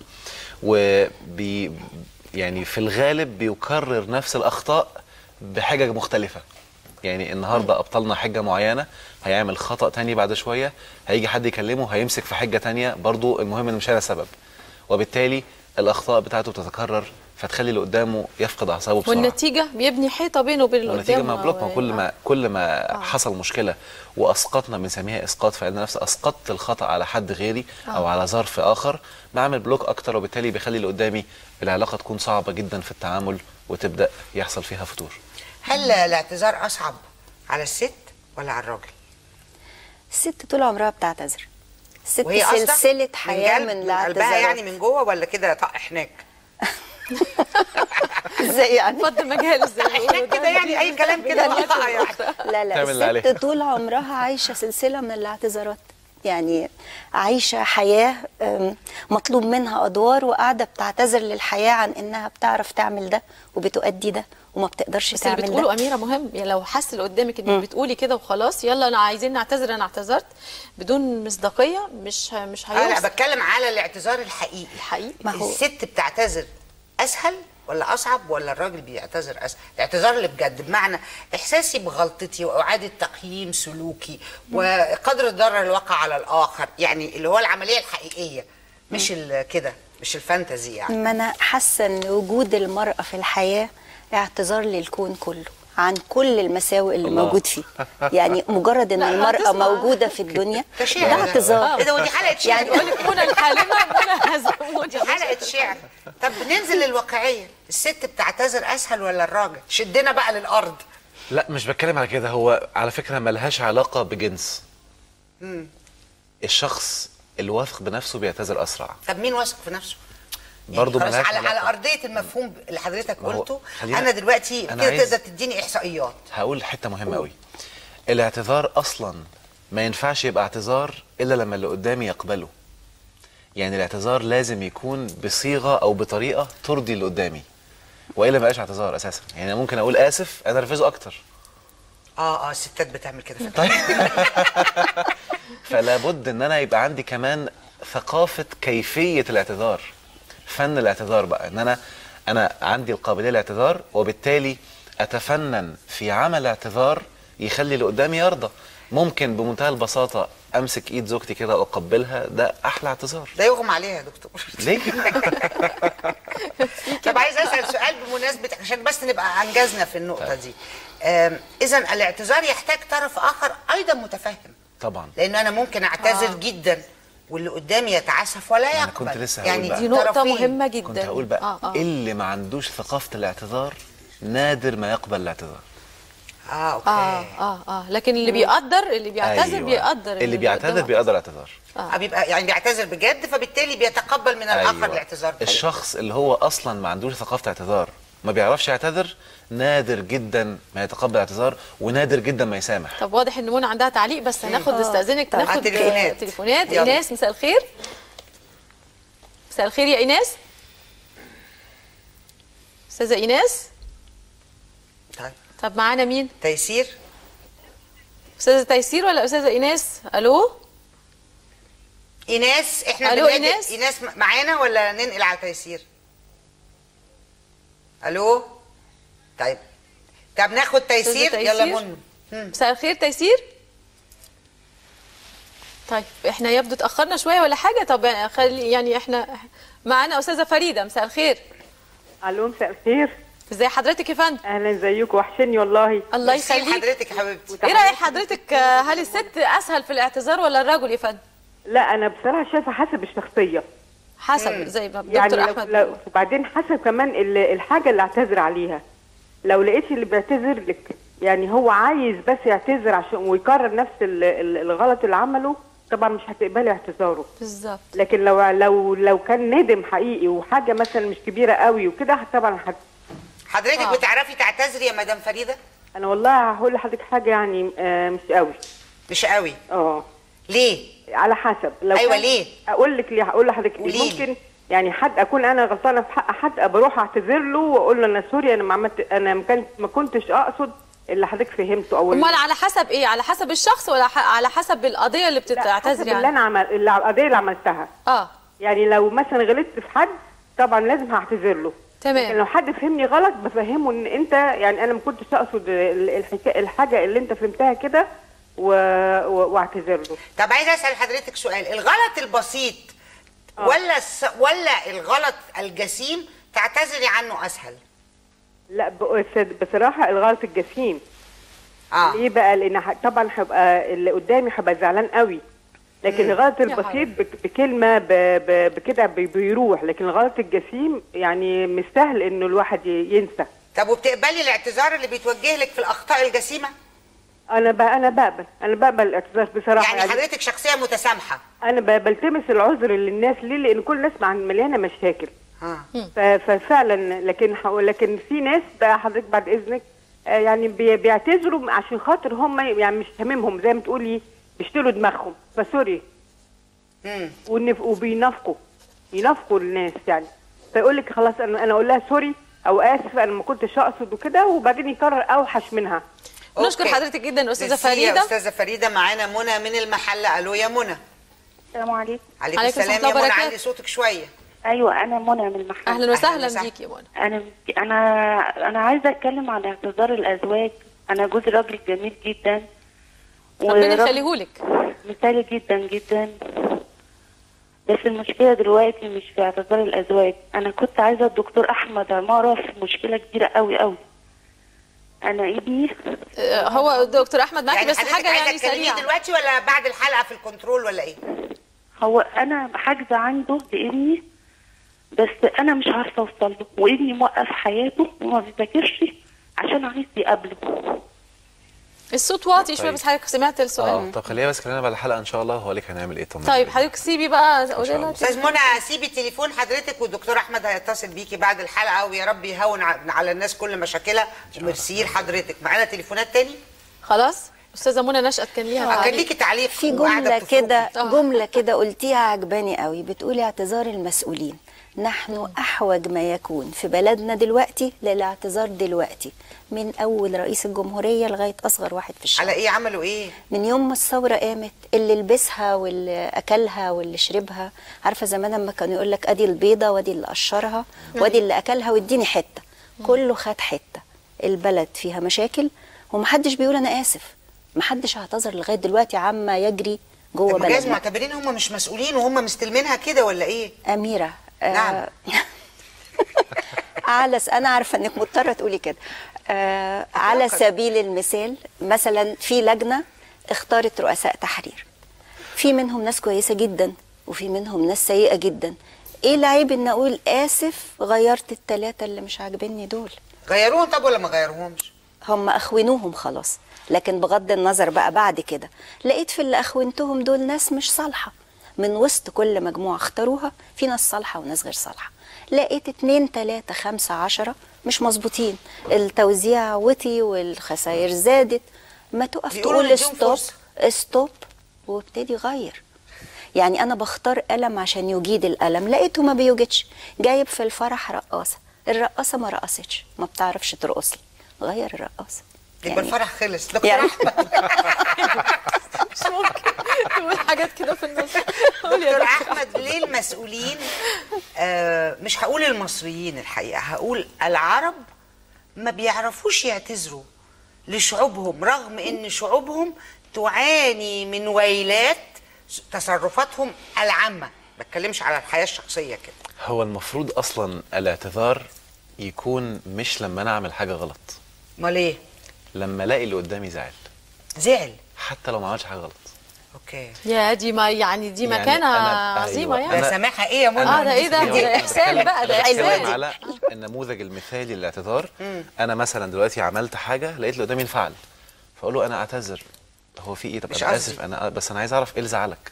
وبي يعني في الغالب بيكرر نفس الأخطاء بحجج مختلفة يعني النهارده ابطلنا حجه معينه هيعمل خطا تاني بعد شويه هيجي حد يكلمه هيمسك في حجه تانية برضو المهم انه مش انا سبب وبالتالي الاخطاء بتاعته بتتكرر فتخلي اللي قدامه يفقد اعصابه بسرعه والنتيجة بيبني حيطة بينه وبين اللي والنتيجه قدامه ما بلوك ما أو- كل ما كل ما حصل مشكله واسقطنا بنسميها اسقاط في علم النفس اسقطت الخطا على حد غيري او على ظرف اخر بعمل بلوك اكتر وبالتالي بيخلي اللي قدامي العلاقه تكون صعبه جدا في التعامل وتبدا يحصل فيها فتور هل الاعتذار اصعب على الست ولا على الراجل الست طول عمرها بتعتذر الست وهي قصدك سلسله حياه قلب- من قلبها الاعتذارات يعني من جوه ولا كده طق حناك ازاي يعني فض مجال زي ما بيقولوا حناك ده. كده يعني اي كلام كده يعني وقطع يعني لا لا تعمل اللي الست عليها. طول عمرها عايشه سلسله من الاعتذارات يعني عايشه حياه أم، مطلوب منها ادوار وقاعده بتعتذر للحياه عن انها بتعرف تعمل ده وبتؤدي ده وما بتقدرش بس اللي تعمل بتقوله ده أميرة مهم يعني لو حس اللي قدامك إنك بتقولي كده وخلاص يلا أنا عايزين نعتذر أنا اعتذرت بدون مصداقية مش مش اه لا هيوصل بتكلم على الاعتذار الحقيقي الحقيقي ما هو- الست بتعتذر اسهل ولا اصعب ولا الراجل بيعتذر اسهل الاعتذار اللي بجد بمعنى احساسي بغلطتي واعاده تقييم سلوكي وقدر الضرر الواقع على الاخر يعني اللي هو العمليه الحقيقيه مش ال- كده مش الفانتزي يعني ما انا حاسه ان وجود المراه في الحياه اعتذار للكون كله عن كل المساوئ اللي الله. موجود فيه يعني مجرد ان لا، المراه هتسمع. موجوده في الدنيا ده شعر ده اعتذار ايه ده ودي حلقه شعر يعني بقول لك منى الحالمة منى هزموني دي حلقه شعر طب ننزل للواقعيه الست بتعتذر اسهل ولا الراجل شدنا بقى للارض لا مش بتكلم على كده هو على فكره ملهاش علاقه بجنس الشخص الواثق بنفسه بيعتذر اسرع طب مين واثق في نفسه يعني برضه خلاص ملهاش على على علاقة. ارضيه المفهوم اللي حضرتك ما هو قلته خلينا- انا دلوقتي أنا كده عايز- تقدر تديني احصائيات هقول حته مهمه قوي الاعتذار اصلا ما ينفعش يبقى اعتذار الا لما اللي قدامي يقبله يعني الاعتذار لازم يكون بصيغه او بطريقه ترضي اللي قدامي والا ما بقاش اعتذار اساسا يعني أنا ممكن اقول اسف انا انرفزه اكتر اه اه الستات بتعمل كده فعلا. فلا بد ان انا يبقى عندي كمان ثقافه كيفيه الاعتذار فن الاعتذار بقى ان انا انا عندي القابليه للاعتذار وبالتالي اتفنن في عمل اعتذار يخلي اللي قدامي يرضى ممكن بمنتهى البساطه امسك ايد زوجتي كده واقبلها ده احلى اعتذار ده يغمى عليها يا دكتور ليه طب عايز اسال سؤال بمناسبه عشان بس نبقى انجزنا في النقطه دي اذا الاعتذار يحتاج طرف اخر ايضا متفهم طبعا لانه انا ممكن اعتذر آه. جدا واللي قدامي يتعسف ولا يقبل أنا كنت لسه هقول يعني بقى. دي نقطة طرفين. مهمة جدا كنت هقول بقى آه آه. اللي ما عندوش ثقافه الاعتذار نادر ما يقبل الاعتذار اه اوكي اه اه اه لكن اللي بيقدر اللي بيعتذر أيوة. بيقدر اللي بيعتذر قدامه. بيقدر اعتذار آه. بيبقى يعني بيعتذر بجد فبالتالي بيتقبل من الاخر أيوة. الاعتذار ده. الشخص اللي هو اصلا ما عندوش ثقافه اعتذار ما بيعرفش يعتذر نادر جدا ما يتقبل اعتذار ونادر جدا ما يسامح طب واضح ان منى عندها تعليق بس هناخد استاذنك طب. ناخد آه، تليفونات. آه، تليفونات يلا. ايناس مساء الخير مساء الخير يا ايناس استاذه ايناس طيب طب معانا مين تيسير استاذه تيسير ولا استاذه ايناس الو ايناس احنا ألو، بننادي- إيناس؟ ايناس م- معانا ولا ننقل على تيسير الو طيب طب ناخد تيسير أستاذة يلا تيسير؟ منى مم. مساء الخير تيسير طيب احنا يبدو اتاخرنا شويه ولا حاجه طب خلي يعني احنا معانا استاذه فريده مساء الخير الو مساء الخير ازي حضرتك يا فندم اهلا ازيكم وحشني والله الله ميرسي يخليك حضرتك يا حبيبتي ايه راي حضرتك آه، هل الست اسهل في الاعتذار ولا الرجل يا فندم لا انا بصراحه شايفه حسب الشخصيه حسب زي ما يعني دكتور لو احمد لو بيقول. وبعدين حسب كمان ال- الحاجه اللي اعتذر عليها لو لقيت اللي بيعتذر لك يعني هو عايز بس يعتذر عشان ويكرر نفس ال- ال- الغلط اللي عمله طبعا مش هتقبلي اعتذاره بالظبط لكن لو لو لو كان ندم حقيقي وحاجه مثلا مش كبيره قوي وكده طبعا هت... حضرتك آه. بتعرفي تعتذري يا مدام فريده انا والله هقول لحضرتك حاجه يعني آه مش قوي مش قوي اه ليه على حسب لو أيوة كان- ليه؟ اقول لك ليه هقول لحضرتك قوليلي. ليه ممكن يعني حد اكون انا غلطانه في حق حد بروح اعتذر له واقول له انا سوري انا ما عملت انا ما كنت ما كنتش اقصد اللي حضرتك فهمته او امال على حسب ايه على حسب الشخص ولا ح- على حسب القضيه اللي لا، حسب بتعتذري اللي عنها انا عمل اللي القضيه اللي عملتها اه يعني لو مثلا غلطت في حد طبعا لازم هعتذر له تمام. لكن لو حد فهمني غلط بفهمه ان انت يعني انا ما كنتش اقصد ال- الحكايه الحاجه اللي انت فهمتها كده و... و... واعتذر له طب عايزه اسال حضرتك سؤال الغلط البسيط ولا الس... ولا الغلط الجسيم تعتذري عنه اسهل لا ب- بصراحه الغلط الجسيم اه ليه بقى لان ح- طبعا هيبقى اللي قدامي هيبقى زعلان قوي لكن الغلط البسيط حبيبي. بك- بكلمه ب- ب- بكده بي- بيروح لكن الغلط الجسيم يعني مش سهل انه الواحد ي- ينسى طب وبتقبلي الاعتذار اللي بيتوجه لك في الاخطاء الجسيمه انا بقى انا بقبل انا بقبل الاعتذار بصراحه يعني حضرتك شخصيه متسامحه انا ب- بلتمس العذر للناس ليه لان كل الناس مع- مليانه مشاكل اه ف- ففعلا لكن هقول لكن في ناس بقى حضرتك بعد اذنك آه، يعني بي- بيعتذروا عشان خاطر هم يعني مش هممهم زي ما تقولي بيشتروا دماغهم فسوري امم ونف- وبينافقوا ينافقوا الناس يعني فيقول لك خلاص انا انا اقول لها سوري او اسف انا ما كنتش اقصد وكده وبعدين يكرر اوحش منها نشكر أوكي. حضرتك جدا استاذه ميرسي يا فريده استاذه فريده معانا منى من المحله الو يا منى السلام عليكم عليكم عليكم السلام السلام يا منى وبركاته. علي صوتك شويه ايوه انا منى من المحل اهلا وسهلا وسهلا. بيك يا منى انا انا انا عايزه اتكلم عن اعتذار الازواج انا جوزي راجل جميل جدا ربنا وراجل يخليهولك مثالي جدا جدا بس المشكله دلوقتي مش في اعتذار الازواج انا كنت عايزه الدكتور احمد عماره في مشكله كبيره قوي قوي انا ابني آه، هو دكتور احمد معاكي يعني بس حضرتك حاجه عايزه يعني تكلميه سريعه دلوقتي ولا بعد الحلقه في الكنترول ولا ايه هو انا حاجزه عنده لابني بس انا مش عارفه اوصل له وابني موقف حياته وما بيذاكرش عشان عايز يقابله الصوت واطي شويه طيب. بس حضرتك سمعت اه السؤال طب خلينا بس خلينا بعد الحلقه ان شاء الله هقول لك هنعمل ايه طمني طيب حضرتك سيبي بقى قولي شاء لها الله. استاذ منى سيبي تليفون حضرتك والدكتور احمد هيتصل بيكي بعد الحلقه ويا رب يهون ع- على الناس كل مشاكلها وميرسي لحضرتك معانا تليفونات تاني خلاص استاذه منى نشأت كان ليها آه، كان تعليق. ليكي تعليق في وقاعدة جملة بتفركي. كده آه. جملة كده قلتيها عجباني قوي بتقولي اعتذار المسؤولين نحن احوج ما يكون في بلدنا دلوقتي للاعتذار دلوقتي من اول رئيس الجمهوريه لغايه اصغر واحد في الشعب على ايه عملوا ايه من يوم ما الثوره قامت اللي لبسها واللي اكلها واللي شربها عارفه زمان لما كانوا يقول لك ادي البيضه وادي اللي قشرها وادي اللي اكلها واديني حته كله خد حته البلد فيها مشاكل ومحدش بيقول انا اسف محدش اعتذر لغايه دلوقتي عما يجري جوه طب ما جايز بلدنا معتبرين هم مش مسؤولين وهم مستلمينها كده ولا ايه أميرة آه، نعم. على س... أنا عارفة إنك مضطرة تقولي كده آه على سبيل المثال مثلا في لجنة اختارت رؤساء تحرير في منهم ناس كويسة جدا وفي منهم ناس سيئة جدا ايه العيب ان اقول اسف غيرت التلاتة اللي مش عاجبني دول غيروهم طب ولا ما غيروهمش هم اخونوهم خلاص لكن بغض النظر بقى بعد كده لقيت في اللي اخونتهم دول ناس مش صالحه من وسط كل مجموعه اختاروها في ناس صالحه وناس غير صالحه لقيت اتنين تلاته خمسه عشره مش مظبوطين التوزيع وطي والخسائر زادت ما تقف بيقولوا تقول نديهم ستوب فرصة. ستوب وابتدي غير يعني انا بختار قلم عشان يجيد القلم لقيته ما بيوجدش جايب في الفرح رقاصه الرقاصه ما رقصتش ما بتعرفش ترقص لي غير الرقاصه يبقى الفرح خلص دكتور يعني- احمد مش ممكن تقول حاجات كده في النص قول يا دكتور دكتور احمد ليه المسؤولين آه مش هقول المصريين الحقيقه هقول العرب ما بيعرفوش يعتذروا لشعوبهم رغم ان شعوبهم تعاني من ويلات تصرفاتهم العامه ما بتكلمش على الحياه الشخصيه كده هو المفروض اصلا الاعتذار يكون مش لما انا اعمل حاجه غلط امال ايه لما الاقي اللي قدامي زعل زعل حتى لو ما عملش حاجه غلط اوكي يا دي ما يعني دي يعني مكانه أنا- عظيمه أيوة. يعني ده أنا- سامحها ايه يا منى اه ده ايه ده أنا ده احسان بتكلم- بقى ده أنا بتكلم احسان على النموذج المثالي للاعتذار انا مثلا دلوقتي عملت حاجه لقيت اللي قدامي انفعل فاقول له انا اعتذر هو في ايه طب مش انا قصدي. اسف انا بس انا عايز اعرف ايه اللي زعلك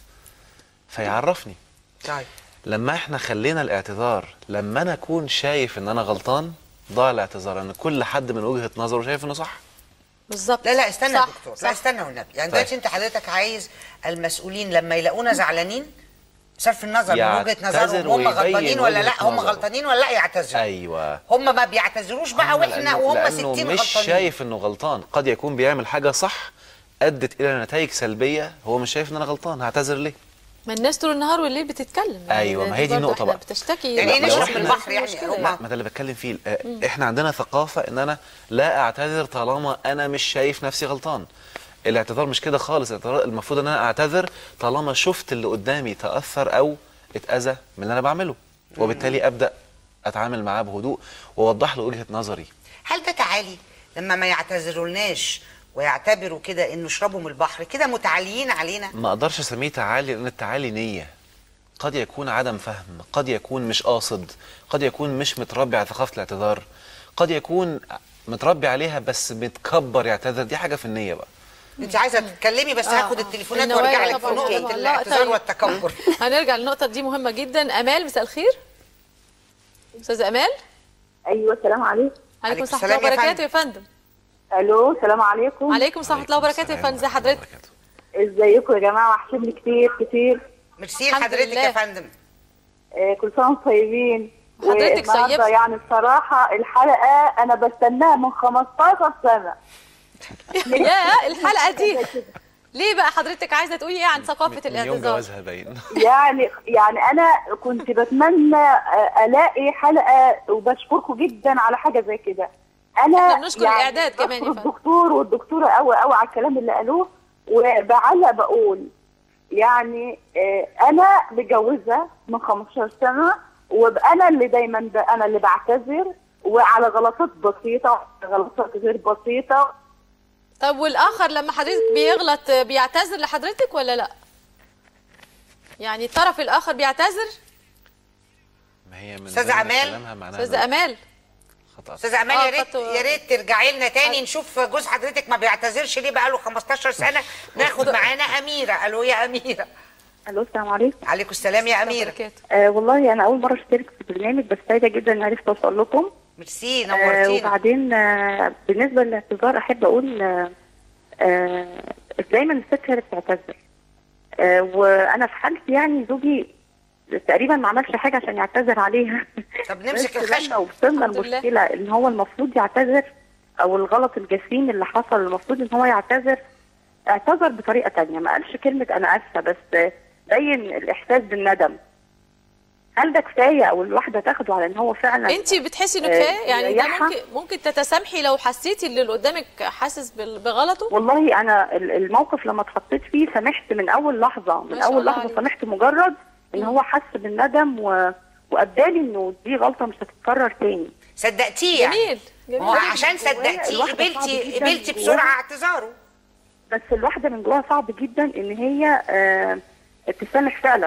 فيعرفني طيب لما احنا خلينا الاعتذار لما انا اكون شايف ان انا غلطان ضاع الاعتذار ان كل حد من وجهه نظره شايف انه صح بالظبط لا لا استنى يا صح، دكتور صح. لا استنى والنبي يعني طيب. دلوقتي انت حضرتك عايز المسؤولين لما يلاقونا زعلانين بصرف النظر من وجهه يعتذر نظرهم هم ويبين غلطانين ولا لا وجهة هم نظره. غلطانين ولا لا يعتذروا ايوه هم ما بيعتذروش بقى واحنا لأنه- وهم لأنه 60 مش غلطانين شايف انه غلطان قد يكون بيعمل حاجه صح ادت الى نتائج سلبيه هو مش شايف ان انا غلطان هعتذر ليه ما الناس طول النهار والليل بتتكلم يعني أيوة، ما هي دي برضه النقطة احنا بقى. بتشتكي يعني ايه لا، نشرب مش من مشكلة، البحر مش يعني؟ مشكلة هم- لا ما ده اللي بتكلم فيه آه، احنا عندنا ثقافه ان انا لا اعتذر طالما انا مش شايف نفسي غلطان الاعتذار مش كده خالص الاعتذار المفروض ان انا اعتذر طالما شفت اللي قدامي تاثر او اتاذى من اللي انا بعمله وبالتالي ابدا اتعامل معاه بهدوء واوضح له وجهه نظري هل ده تعالي لما ما يعتذرولناش ويعتبروا كده انه اشربوا من البحر كده متعاليين علينا ما اقدرش اسميه تعالي لان التعالي نيه قد يكون عدم فهم قد يكون مش قاصد قد يكون مش متربي على ثقافه الاعتذار قد يكون متربي عليها بس متكبر يعتذر دي حاجه في النيه بقى انت عايزه تتكلمي بس آه، هاخد آه. التليفونات النوايا وارجع لك في طبعاً، نقطه طبعاً. لا، الاعتذار طيب. والتكبر هنرجع للنقطه دي مهمه جدا امال مساء الخير استاذه امال ايوه السلام عليكم عليكم عليكم السلام السلام يا وبركاته يا فندم الو السلام عليكم عليكم السلام ورحمه الله وبركاته يا فندم ازي حضرتك ازيكم يا جماعه وحشتني كتير كتير ميرسي الحمد لحضرتك لله. يا فندم آه كل سنه وانتم طيبين حضرتك والنهاردة طيبة. يعني الصراحه الحلقه انا بستناها من 15 سنه يا الحلقه دي ليه بقى حضرتك عايزه تقولي ايه عن ثقافه من يوم الاعتذار جوازها باين يعني يعني انا كنت بتمنى آه، الاقي حلقه وبشكركم جدا على حاجه زي كده انا احنا بنشكر الإعداد كمان يا بشكر فندم. الدكتور والدكتوره قوي قوي على الكلام اللي قالوه وبعلق بقول يعني آه، انا متجوزه من 15 سنه وابقى انا اللي دايما ب- انا اللي بعتذر وعلى غلطات بسيطه وعلى غلطات غير بسيطه طب والاخر لما حضرتك بيغلط بيعتذر لحضرتك ولا لا يعني الطرف الاخر بيعتذر ما هي من أستاذة ضمن أمال؟ كلامها معناها استاذه إنه امال خطأ استاذ امال آه، يا ريت خدتوا- يا ريت ترجعي لنا تاني نشوف جوز حضرتك ما بيعتذرش ليه بقاله 15 سنه ناخد معانا اميره الو يا اميره الو السلام عليكم عليكم السلام يا اميره وبركاته. آه والله انا اول مره اشترك في البرنامج بس سعيده جدا ان عرفت اوصل لكم ميرسي آه نورتينا وبعدين آه بالنسبه للاعتذار احب اقول آه آه دايما الست هي اللي بتعتذر آه وانا في حالتي يعني زوجي تقريبا ما عملش حاجه عشان يعتذر عليها طب نمسك بس الخشب لما وصلنا الحمد لله. المشكله ان هو المفروض يعتذر او الغلط الجسيم اللي حصل المفروض ان هو يعتذر اعتذر بطريقه تانية ما قالش كلمه انا اسفه بس بين الاحساس بالندم هل ده كفايه او الواحده تاخده على ان هو فعلا انت بتحسي انه آه، كفايه يعني ده يريحها؟ ممكن ممكن تتسامحي لو حسيتي اللي اللي قدامك حاسس بال- بغلطه والله انا ال- الموقف لما اتحطيت فيه سامحت من اول لحظه من ما شاء اول الله لحظه عليك. سامحت مجرد ان هو حس بالندم و... وابدالي انه دي غلطه مش هتتكرر تاني صدقتيه يعني جميل جميل ما هو عشان جوايا صدقتيه الواحدة صعب قبلتي جداً قبلتي جواها. بسرعه اعتذاره بس الواحده من جواها صعب جدا ان هي آه تسامح فعلا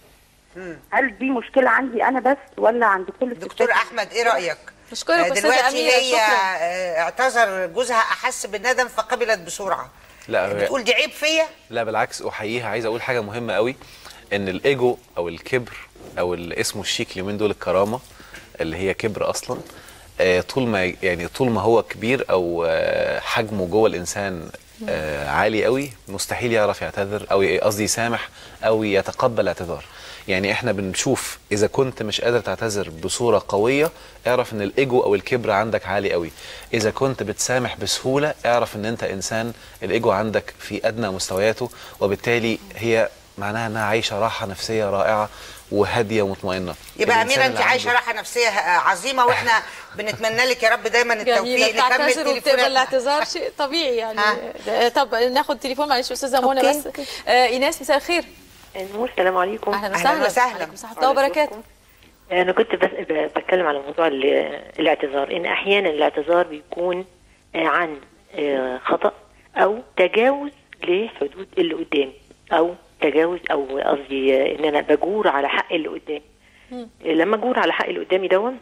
هل دي مشكله عندي انا بس ولا عند كل الستات؟ دكتور احمد ايه رايك بشكرك آه، أستاذة دلوقتي أميرة، هي شكراً. آه، اعتذر جوزها احس بالندم فقبلت بسرعه لا هي- بتقول دي عيب فيا لا بالعكس احييها عايز اقول حاجه مهمه قوي ان الايجو او الكبر او اللي اسمه الشيك اليومين دول الكرامه اللي هي كبر اصلا آه، طول ما يعني طول ما هو كبير او آه، حجمه جوه الانسان آه، عالي قوي مستحيل يعرف يعتذر او ي- قصدي يسامح او يتقبل اعتذار يعني احنا بنشوف اذا كنت مش قادر تعتذر بصوره قويه اعرف ان الايجو او الكبر عندك عالي قوي اذا كنت بتسامح بسهوله اعرف ان انت انسان الايجو عندك في ادنى مستوياته وبالتالي هي معناها انها عايشه راحه نفسيه رائعه وهاديه ومطمئنه يبقى الإنسان اميره انت اللي عايشه عنده- راحه نفسيه آه، عظيمه واحنا بنتمنى لك يا رب دايما جميلة التوفيق بتعتذر وبتقبل تليفوناتنا. الاعتذار شيء طبيعي يعني ها. ده- طب ناخد تليفون معلش استاذه منى أوكي. بس آه ايناس مساء الخير النور السلام عليكم اهلا أهلاً وسهلا وسهلاً. عليكم السلام ورحمه الله وبركاته انا كنت بس ب- بتكلم على موضوع ال- الاعتذار ان احيانا الاعتذار بيكون آه، عن آه، خطا او تجاوز لحدود اللي قدامي او تجاوز او قصدي آه، ان انا بجور على حق اللي قدامي آه، لما اجور على حق اللي قدامي دون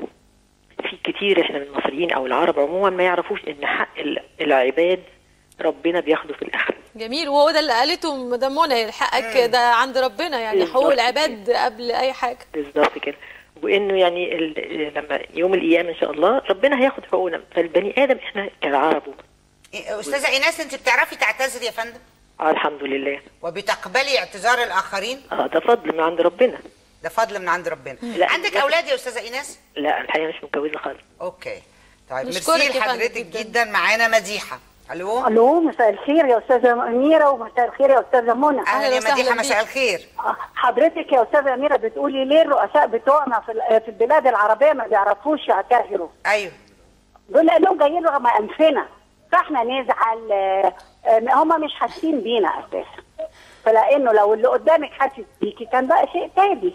في كتير احنا من المصريين او العرب عموما ما يعرفوش ان حق ال- العباد ربنا بياخده في الاخره جميل وهو ده اللي قالته مدام منى حقك ده عند ربنا يعني بالظبط حقوق العباد قبل اي حاجه بالظبط كده وانه يعني ال- لما يوم القيامه ان شاء الله ربنا هياخد حقوقنا فالبني ادم احنا كعرب إيه، استاذه ايناس انت بتعرفي تعتذري يا فندم آه الحمد لله وبتقبلي اعتذار الاخرين اه ده فضل من عند ربنا ده فضل من عند ربنا لا، عندك لا. اولاد يا استاذه ايناس لا الحقيقه مش متجوزه خالص اوكي طيب نشكرك ميرسي يا فندم لحضرتك جداً. جدا معانا مديحه الو الو مساء الخير يا استاذه اميره ومساء الخير يا استاذه منى اهلا أهلاً يا وسهلاً مديحه بيك. مساء الخير حضرتك يا استاذه اميره بتقولي ليه الرؤساء بتوعنا في ال- في البلاد العربيه ما بيعرفوش يعتذروا ايوه دول لانهم جايين رغم انفنا فاحنا نزعل آه، آه، هم مش حاسين بينا اساسا فلانه لو اللي قدامك حاسس بيكي كان بقى شيء تاني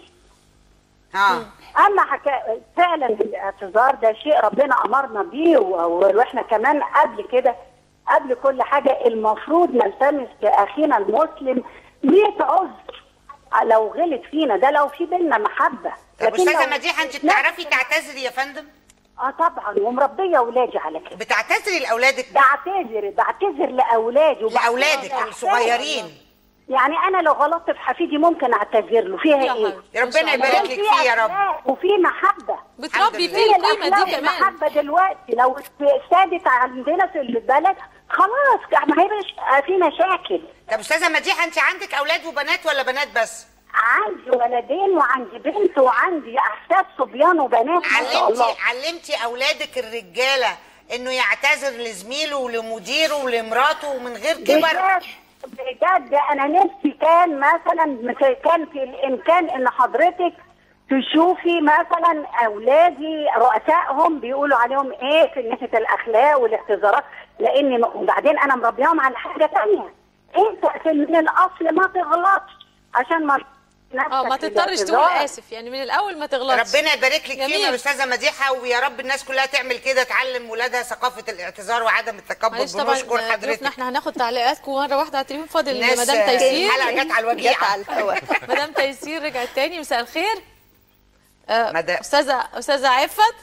اه اما حكا... فعلا الاعتذار ده شيء ربنا امرنا بيه و- واحنا كمان قبل كده قبل كل حاجه المفروض نلتمس لاخينا المسلم 100 عذر لو غلط فينا ده لو في بينا محبه طب لكن استاذه لو- مديحه انت نفس- بتعرفي تعتذري يا فندم اه طبعا ومربيه اولادي على كده بتعتذري لاولادك بعتذر بعتذر لاولادي وبعتذر لاولادك لأحفادي. الصغيرين يعني انا لو غلطت في حفيدي ممكن اعتذر له فيها يا ايه؟ حبيبي. يا ربنا ما شاء الله. يبارك لك فيه يا رب أخلاق وفي محبه بتربي الحمد فيه لله. القيمه الأخلاق دي كمان والمحبه دلوقتي لو سادت عندنا في البلد خلاص ما هيبقاش في مشاكل طب استاذه مديحه انت عندك اولاد وبنات ولا بنات بس عندي ولدين وعندي بنت وعندي احفاد صبيان وبنات ما شاء الله علمتي علمتي اولادك الرجاله انه يعتذر لزميله ولمديره ولمراته ومن غير كبر بجد بجد انا نفسي كان مثلا كان في الامكان ان حضرتك تشوفي مثلا اولادي رؤسائهم بيقولوا عليهم ايه في ناحيه الاخلاق والاعتذارات لان وبعدين انا مربيهم على حاجه تانية انت في من الاصل ما تغلطش عشان ما اه ما تضطرش تقول اسف يعني من الاول ما تغلطش ربنا يبارك لك فيهم يا جميل. استاذه مديحه ويا رب الناس كلها تعمل كده تعلم ولادها ثقافه الاعتذار وعدم التكبر معلش طبعا بنشكر ضيوفنا حضرتك احنا هناخد تعليقاتكم مره واحده على التليفون فاضل الناس مدام آه، تيسير الحلقه جت على الوجيعه مدام تيسير رجعت تاني مساء الخير آه، مدام. استاذه استاذه عفت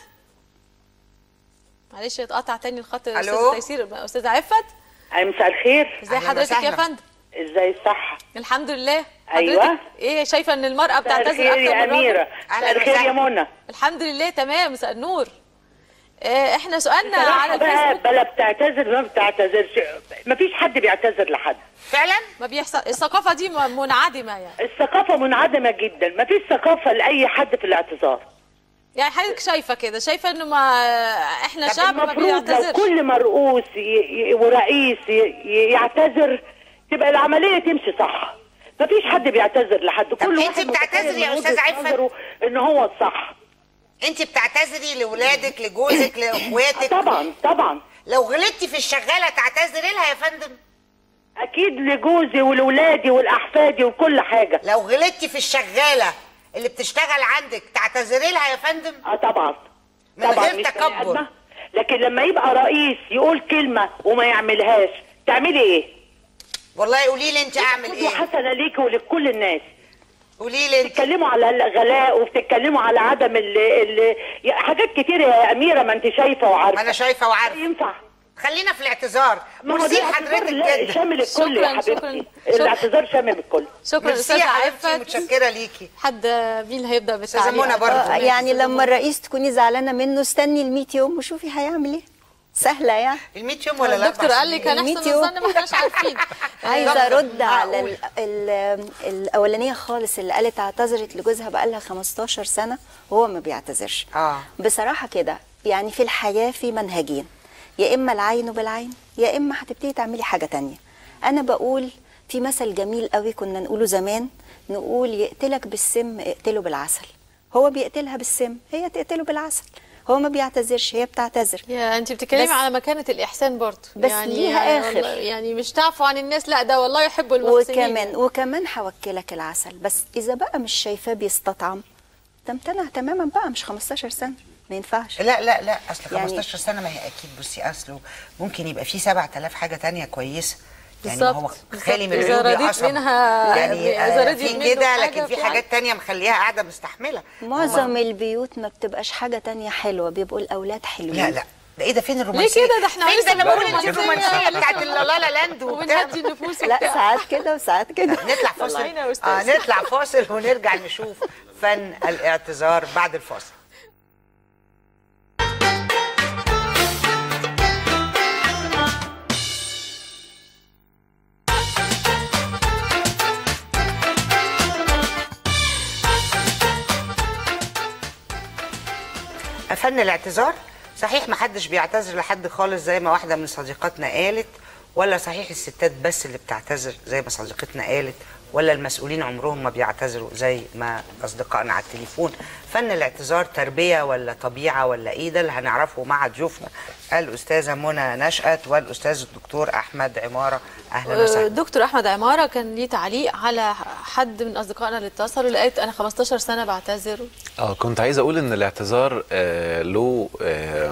معلش اتقطع تاني الخط ألو؟ استاذه تيسير استاذه عفت مساء الخير ازي أهلاً حضرتك يا وسهلاً. فندم ازاي الصحة الحمد لله أيوة. حضرتك ايه شايفه ان المراه مساء بتعتذر الخير اكتر يا من الراجل أميرة أهلاً مساء الخير يا وسهلاً. منى الحمد لله تمام مساء النور آه، احنا سؤالنا على صراحة بقى الفيسبوك بلا بتعتذر ما بتعتذرش مفيش حد بيعتذر لحد فعلا ما بيحصل الثقافه دي م- منعدمه يعني الثقافه منعدمه جدا مفيش ثقافه لاي حد في الاعتذار يعني حضرتك شايفه كده شايفه انه ما احنا طب شعب ما المفروض لو بيعتذرش كل مرؤوس ي- ي- ورئيس ي- ي- يعتذر تبقى العمليه تمشي صح مفيش حد بيعتذر لحد كل أنت واحد بتعتذري متخيل يا من أستاذ وجهة عفة؟ نظره ان هو الصح انت بتعتذري لاولادك لجوزك لاخواتك طبعا طبعا لو غلطتي في الشغاله تعتذري لها يا فندم اكيد لجوزي ولولادي ولاحفادي وكل حاجه لو غلطتي في الشغاله اللي بتشتغل عندك تعتذري لها يا فندم اه طبعا من طبعا غير مش تكبر. بني آدمة. لكن لما يبقى رئيس يقول كلمه وما يعملهاش تعملي ايه والله قولي لي انت اعمل قدوة ايه حسنه ليكي ولكل الناس قولي لي انت بتتكلموا على الغلاء وبتتكلموا على عدم ال ال حاجات كتير يا اميره ما انت شايفه وعارفه ما انا شايفه وعارفه ينفع خلينا في الاعتذار ما هو ميرسي ده اعتذار لحضرتك لا، جدا شامل الكل يا شكراً، حبيبتي شكراً. الاعتذار شامل الكل شكرا ميرسي استاذه يا حبيبتي عفت متشكره ليكي حد مين اللي هيبدا استاذه بالتعليق منى برضه آه، يعني لما الرئيس تكوني زعلانه منه استني ال 100 يوم وشوفي هيعمل ايه سهله يعني ال 100 يوم ولا لا الدكتور قال لي كان احسن الميت يوم. الظن ما احناش عارفين عايزه طب ارد على معقول. ال- ال- الاولانيه خالص اللي قالت اعتذرت لجوزها بقالها 15 سنه وهو ما بيعتذرش اه بصراحه كده يعني في الحياه في منهجين يا اما العين بالعين يا اما هتبتدي تعملي حاجه تانية انا بقول في مثل جميل قوي كنا نقوله زمان نقول يقتلك بالسم اقتله بالعسل هو بيقتلها بالسم هي تقتله بالعسل هو ما بيعتذرش هي بتعتذر يا انت بتتكلمي بس- على مكانه الاحسان برضه بس يعني ليها يعني آخر. والله- يعني مش تعفوا عن الناس لا ده والله يحبوا المحسنين وكمان وكمان هوكلك العسل بس اذا بقى مش شايفاه بيستطعم تمتنع تماما بقى مش 15 سنه ما ينفعش لا لا لا اصل يعني- 15 سنه ما هي اكيد بصي اصله ممكن يبقى في 7000 حاجه تانية كويسه يعني ما هو بالظبط، خالي من بالظبط. إذا العيوب رضيت يقصب. منها- يعني إذا آه، رضيت في منه كده حاجة لكن في في حاجات تانية مخليها قاعده مستحمله معظم البيوت ما بتبقاش حاجه تانية حلوه بيبقوا الاولاد حلوين لا لا ده ايه ده فين الرومانسيه كده؟ ده احنا فين لسه ده انا بقول بنقول انت رومانسية. الرومانسيه بتاعت اللالا لاند وبتاع وبنهدي النفوس لا وبتاع. ساعات كده وساعات كده نطلع فاصل طلعينا يا أستاذ. اه نطلع فاصل ونرجع نشوف فن الاعتذار بعد الفاصل فن الاعتذار صحيح ما حدش بيعتذر لحد خالص زي ما واحده من صديقاتنا قالت ولا صحيح الستات بس اللي بتعتذر زي ما صديقتنا قالت ولا المسؤولين عمرهم ما بيعتذروا زي ما اصدقائنا على التليفون فن الاعتذار تربيه ولا طبيعه ولا ايه ده اللي هنعرفه مع ضيوفنا الاستاذه منى نشأت والاستاذ الدكتور احمد عماره اهلا وسهلا دكتور احمد عماره كان ليه تعليق على حد من اصدقائنا اللي اتصلوا لقيت انا 15 سنه بعتذر اه كنت عايز اقول ان الاعتذار آه له آه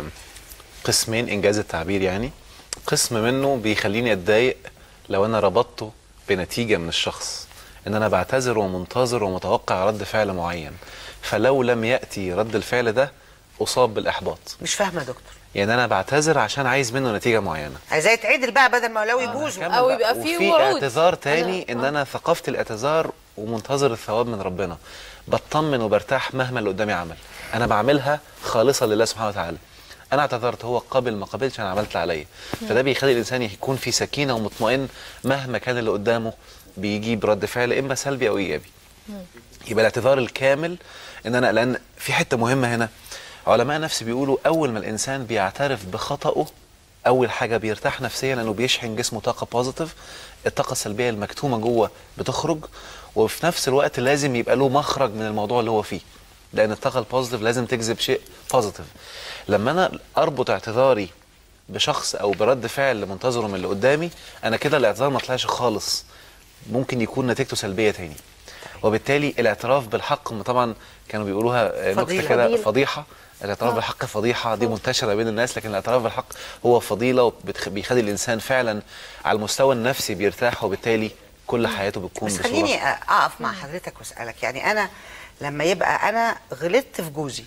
قسمين انجاز التعبير يعني قسم منه بيخليني اتضايق لو انا ربطته بنتيجه من الشخص ان انا بعتذر ومنتظر ومتوقع رد فعل معين فلو لم ياتي رد الفعل ده اصاب بالاحباط مش فاهمه يا دكتور يعني انا بعتذر عشان عايز منه نتيجه معينه عايزاه يتعدل بقى بدل ما لو يبوظوا كمل أو بقى. يبقى فيه وفي وعود. اعتذار تاني أنا- ان انا ثقافه الاعتذار ومنتظر الثواب من ربنا بطمن وبرتاح مهما اللي قدامي عمل انا بعملها خالصه لله سبحانه وتعالى انا اعتذرت هو قبل ما قبلش انا عملت اللي عليا فده بيخلي الانسان يكون في سكينه ومطمئن مهما كان اللي قدامه بيجيب رد فعل اما سلبي او ايجابي يبقى الاعتذار الكامل ان انا لان في حته مهمه هنا علماء نفس بيقولوا اول ما الانسان بيعترف بخطأه اول حاجه بيرتاح نفسيا لانه بيشحن جسمه طاقه بوزيتيف الطاقه السلبيه المكتومه جوه بتخرج وفي نفس الوقت لازم يبقى له مخرج من الموضوع اللي هو فيه لان الطاقه البوزيتيف لازم تجذب شيء بوزيتيف لما انا اربط اعتذاري بشخص او برد فعل منتظره من اللي قدامي انا كده الاعتذار ما طلعش خالص ممكن يكون نتيجته سلبيه تاني وبالتالي الاعتراف بالحق هم طبعا كانوا بيقولوها آه، فضيلة. نكته كده فضيلة. فضيحه الاعتراف بالحق فضيحه دي منتشره بين الناس لكن الاعتراف بالحق هو فضيله وبيخلي الانسان فعلا على المستوى النفسي بيرتاح وبالتالي كل حياته بتكون بس بصوره خليني اقف مع حضرتك واسالك يعني انا لما يبقى انا غلطت في جوزي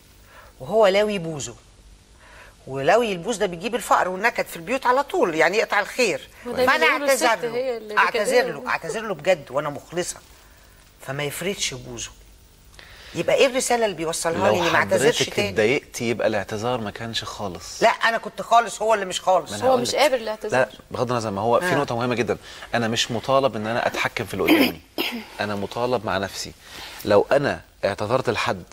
وهو لاوي بوزه ولوي البوز ده بيجيب الفقر والنكد في البيوت على طول يعني يقطع الخير ودايما فانا يقولوا الست اعتذر هي له اللي اعتذر بكده. له اعتذر له بجد وانا مخلصه فما يفرضش بوزه يبقى ايه الرساله اللي بيوصلها لي لو اني ما اعتذرش حضرتك تاني اتضايقتي يبقى الاعتذار ما كانش خالص لا انا كنت خالص هو اللي مش خالص ما أنا هو هقول مش لك. قابل الاعتذار. لا بغض النظر ما هو في آه. نقطه مهمه جدا انا مش مطالب ان انا اتحكم في اللي قدامي انا مطالب مع نفسي لو انا اعتذرت لحد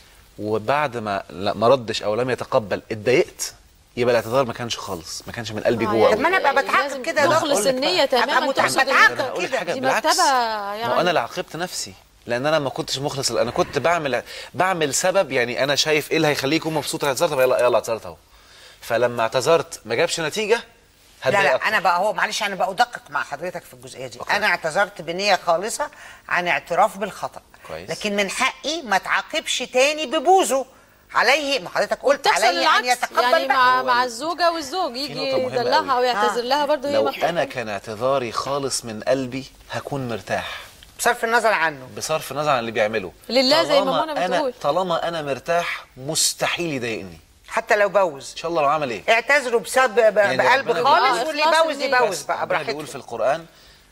وبعد ما لا ما ردش او لم يتقبل اتضايقت يبقى الاعتذار ما كانش خالص ما كانش من قلبي آه، جوه طب ما انا ابقى يعني بتعاقب لازم كده يا دكتور. تخلص أقول لك النية بقى. تماما أبقى متع- تقصد إن بتعاقب أنت- اقول لك كده. حاجه دي بالعكس مرتبة ما يعني هو انا اللي عاقبت نفسي لان انا ما كنتش مخلص انا كنت بعمل بعمل سبب يعني انا شايف ايه اللي هيخليه يكون مبسوط اعتذرت طب يلا يلا اعتذرت اهو فلما اعتذرت ما جابش نتيجه لا هتضايق لا أكتر. انا بقى هو معلش انا بقى ادقق مع حضرتك في الجزئيه دي أوكي. انا اعتذرت بنيه خالصه عن اعتراف بالخطا كويس. لكن من حقي ما تعاقبش تاني ببوزه عليه ما حضرتك قلت بتحصل عليه ان العكس يتقبل يعني بقى. مع هو مع ال- الزوجه والزوج في يجي نقطة مهمة يدلعها أوي. ويعتذر لها برضه هي لو ما انا كان اعتذاري خالص من قلبي هكون مرتاح بصرف النظر عنه بصرف النظر عن اللي بيعمله لله زي ما طالما منى انا بتقول. طالما انا مرتاح مستحيل يضايقني حتى لو بوز ان شاء الله لو عمل ايه اعتذروا بسبب ب- يعني بقلب ربنا خالص بيقول- واللي إخلاص يبوز النية. يبوز بس بقى ربنا بيقول براحته في القرآن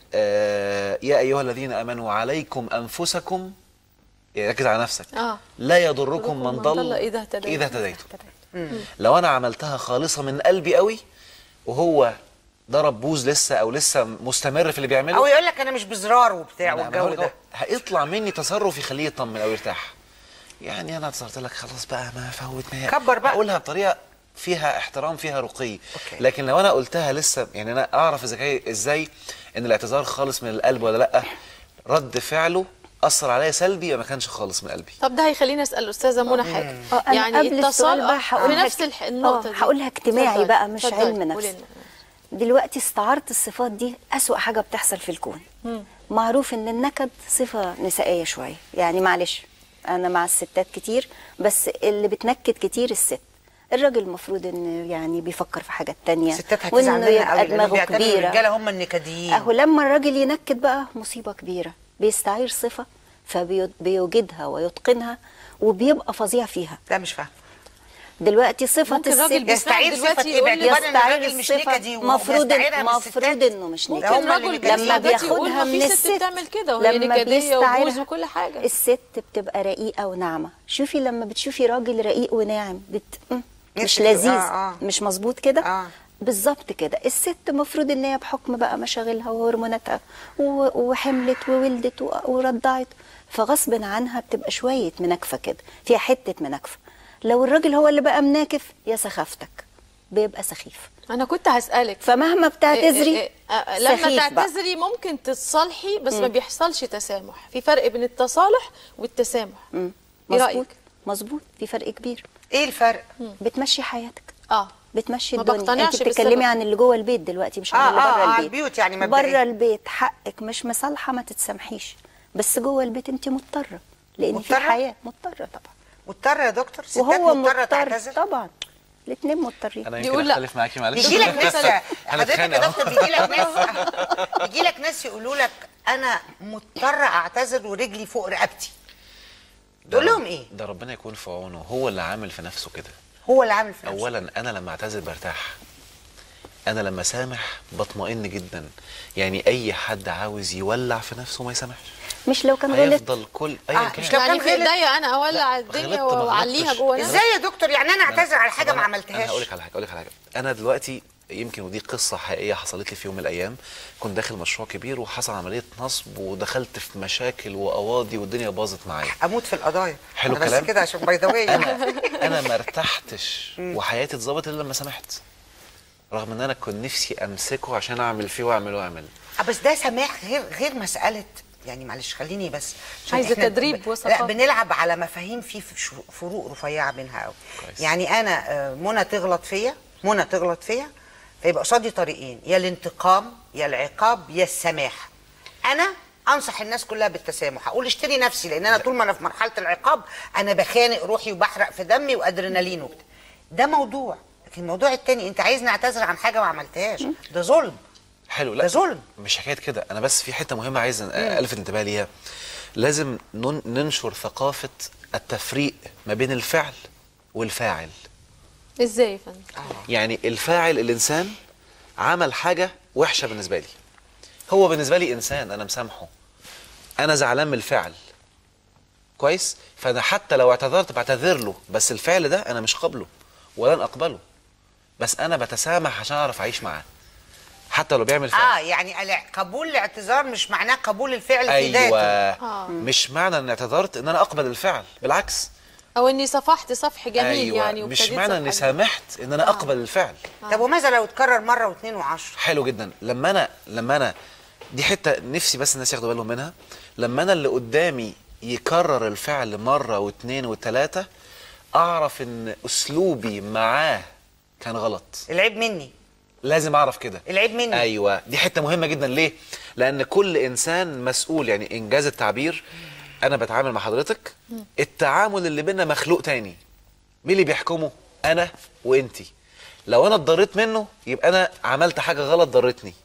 آه يا أيها الذين آمنوا عليكم أنفسكم يعني ركز على نفسك آه. لا يضركم من ضل إذا اهتديتم. إذا اهتديتم لو أنا عملتها خالصة من قلبي قوي وهو ضرب بوز لسه أو لسه مستمر في اللي بيعمله او يقول لك انا مش بزرار وبتاع أنا والجو بقول ده لك أهو، هيطلع مني تصرف يخليه يطمن أو يرتاح يعني أنا اعتذرت لك خلاص بقى ما فوت ما هي كبر بقى. أقولها بطريقة فيها احترام فيها رقي أوكي. لكن لو انا قلتها لسه يعني انا اعرف اذا كان- ازاي ان الاعتذار خالص من القلب ولا لا رد فعله اثر عليا سلبي يبقى ما كانش خالص من قلبي طب ده هيخليني اسال استاذه منى حاجه آه، أنا يعني قبل السؤال اتصال بقى آه، هقولها في نفس ك- الح- النقطه آه، دي هقولها اجتماعي اتفضلي، بقى مش اتفضلي، علم قولي نفس. لنا. دلوقتي استعارة الصفات دي أسوأ حاجة بتحصل في الكون معروف إن النكد صفة نسائية شوية يعني معلش أنا مع الستات كتير بس اللي بتنكد كتير الست الراجل المفروض إنه يعني بيفكر في حاجات تانية الستات هتزعل وإنه منها يبقى قوي لانهم دماغه بيعتبروا كبيرة الرجاله هم النكديين أهو لما الراجل ينكد بقى مصيبة كبيرة بيستعير صفة فبيوجدها ويتقنها وبيبقى فظيع فيها لا مش فاهم دلوقتي صفة ممكن الست راجل بيسمعك يستعير دلوقتي صفة ايه يقول لك باعتبار ان يستعير الراجل مش الصفة نكدي مفروض وبيستعيرها من مفروض الستات. انه مش ممكن نكدي هم اللي رجل نكديين. لما دلوقتي يقول بياخدها ما من في ست الست بتعمل كده وهي لما نكديه وبوز بيستعيرها وكل حاجه الست بتبقى رقيقة وناعمة شوفي لما بتشوفي راجل رقيق وناعم بت... م- مش نفسك- لذيذ آه، آه. مش مظبوط كده آه. بالظبط كده الست مفروض ان هي بحكم بقى مشاغلها وهرموناتها و- وحملت وولدت و- ورضعت فغصب عنها بتبقى شويه مناكفه كده فيها حته مناكفه لو الراجل هو اللي بقى مناكف يا سخافتك بيبقى سخيف انا كنت هسالك فمهما بتعتذري إيه إيه إيه، آه، لما سخيف بقى. تعتذري ممكن تتصالحي بس ما بيحصلش تسامح في فرق بين التصالح والتسامح مم. ايه مظبوط رايك مظبوط في فرق كبير ايه الفرق بتمشي حياتك اه بتمشي ما الدنيا بقتنعش انت بتتكلمي بالسبب. عن اللي جوه البيت دلوقتي مش آه، عن اللي آه، بره آه، البيت البيوت يعني مبدئيا. بره البيت حقك مش مصالحه ما تتسامحيش بس جوه البيت انت مضطره لان في مضطرة؟ حياه مضطره طبعا مضطر يا دكتور ستات وهو مضطره مضطر تعتذر طبعا الاثنين مضطرين انا بيقول يمكن لا. اختلف معاكي معلش بيجي لك ناس حضرتك هنتخانق يا أهو. دكتور بيجي لك ناس بيجي لك ناس يقولوا لك انا مضطره اعتذر ورجلي فوق رقبتي تقول ده لهم رب- ايه ده ربنا يكون في عونه هو اللي عامل في نفسه كده هو اللي عامل في نفسه اولا انا لما اعتذر برتاح انا لما سامح بطمئن جدا يعني اي حد عاوز يولع في نفسه ما يسامحش مش لو كان غلط هيفضل كل ايا آه، كان مش لو يعني كان في غلط- ايديا انا اولع الدنيا غلطت ما واعليها غلطتش. جوه نفسي ازاي يا دكتور يعني انا اعتذر على حاجه طب ما أنا- عملتهاش انا هقول لك على حاجه هقول لك على حاجه انا دلوقتي يمكن ودي قصه حقيقيه حصلت لي في يوم من الايام كنت داخل مشروع كبير وحصل عمليه نصب ودخلت في مشاكل وقواضي والدنيا باظت معايا اموت في القضايا حلو أنا بس الكلام؟ كده عشان باي ذا انا انا ما ارتحتش وحياتي اتظبطت الا لما سامحت رغم ان انا كنت نفسي امسكه عشان اعمل فيه واعمل واعمل بس ده سماح غير غير مساله يعني معلش خليني بس عشان عايزة إحنا تدريب ب- وثقافة. لا بنلعب على مفاهيم في شو- فروق رفيعه بينها قوي كويس. يعني انا آه، منى تغلط فيا منى تغلط فيا فيبقى قصادي طريقين يا الانتقام يا العقاب يا السماح انا انصح الناس كلها بالتسامح اقول اشتري نفسي لان انا طول ما انا في مرحله العقاب انا بخانق روحي وبحرق في دمي وادرينالين وبتاع ده موضوع لكن الموضوع التاني انت عايزني اعتذر عن حاجه ما عملتهاش ده ظلم حلو لا ده ظلم. مش حكايه كده انا بس في حته مهمه عايز أ- الفت انتباه ليها لازم نن- ننشر ثقافه التفريق ما بين الفعل والفاعل ازاي يا فندم يعني الفاعل الانسان عمل حاجه وحشه بالنسبه لي هو بالنسبه لي انسان انا مسامحه انا زعلان من الفعل كويس فانا حتى لو اعتذرت بعتذر له بس الفعل ده انا مش قابله ولن اقبله بس انا بتسامح عشان اعرف اعيش معاه حتى لو بيعمل فعل اه يعني الع- قبول الاعتذار مش معناه قبول الفعل في ذاته ايوه آه. مش معنى ان اعتذرت ان انا اقبل الفعل بالعكس او اني صفحت صفح جميل ايوه يعني مش وابتديت معنى صفحة اني جديدة. سامحت ان انا اقبل الفعل طب وماذا لو اتكرر مره واثنين وعشرة حلو جدا لما انا لما انا دي حته نفسي بس الناس ياخدوا بالهم منها لما انا اللي قدامي يكرر الفعل مره واثنين وثلاثه اعرف ان اسلوبي معاه كان غلط العيب مني لازم اعرف كده العيب مني ايوه دي حته مهمه جدا ليه لان كل انسان مسؤول يعني انجاز التعبير انا بتعامل مع حضرتك التعامل اللي بينا مخلوق تاني مين اللي بيحكمه انا وانتي لو انا اتضريت منه يبقى انا عملت حاجه غلط ضرتني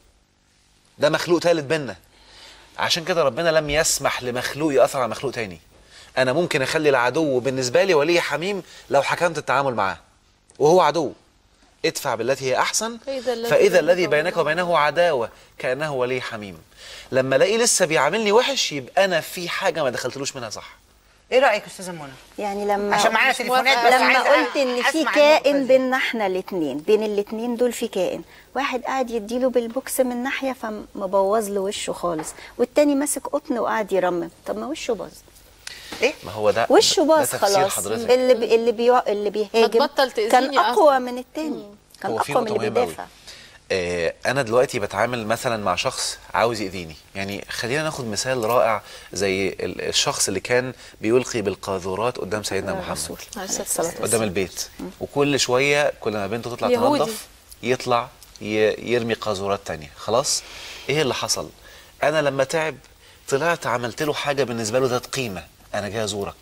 ده مخلوق تالت بينا عشان كده ربنا لم يسمح لمخلوق ياثر على مخلوق تاني انا ممكن اخلي العدو بالنسبه لي ولي حميم لو حكمت التعامل معاه وهو عدو ادفع بالتي هي احسن فإذا الذي فاذا الذي بينك بينك وبينه عداوه كانه ولي حميم لما الاقيه لسه بيعاملني وحش يبقى انا في حاجه ما دخلتلوش منها صح ايه رايك استاذه منى يعني لما عشان معانا تليفونات بس لما عايزة قلت ان في أسمع كائن النقطة دي. بيننا احنا الاثنين بين الاثنين دول في كائن واحد قاعد يديله بالبوكس من ناحيه فمبوظ له وشه خالص والتاني ماسك قطن وقاعد يرمم طب ما وشه باظ ايه ما هو ده وشه ده باظ تفسير خلاص حضرتك اللي بي اللي بي اللي بيهاجم هتبطل تأذيني كان اقوى أصلاً. من التاني كان هو في اقوى من نقطة اللي مهمة أوي. بيدافع آه، انا دلوقتي بتعامل مثلا مع شخص عاوز يأذيني يعني خلينا ناخد مثال رائع زي ال- الشخص اللي كان بيلقي بالقاذورات قدام سيدنا محمد الرسول عليه الصلاة والسلام. قدام البيت وكل شويه كل ما بنته تطلع يهودي. تنظف يطلع ي- يرمي قاذورات تانية خلاص ايه اللي حصل انا لما تعب طلعت عملت له حاجه بالنسبه له ذات قيمه انا جاي ازورك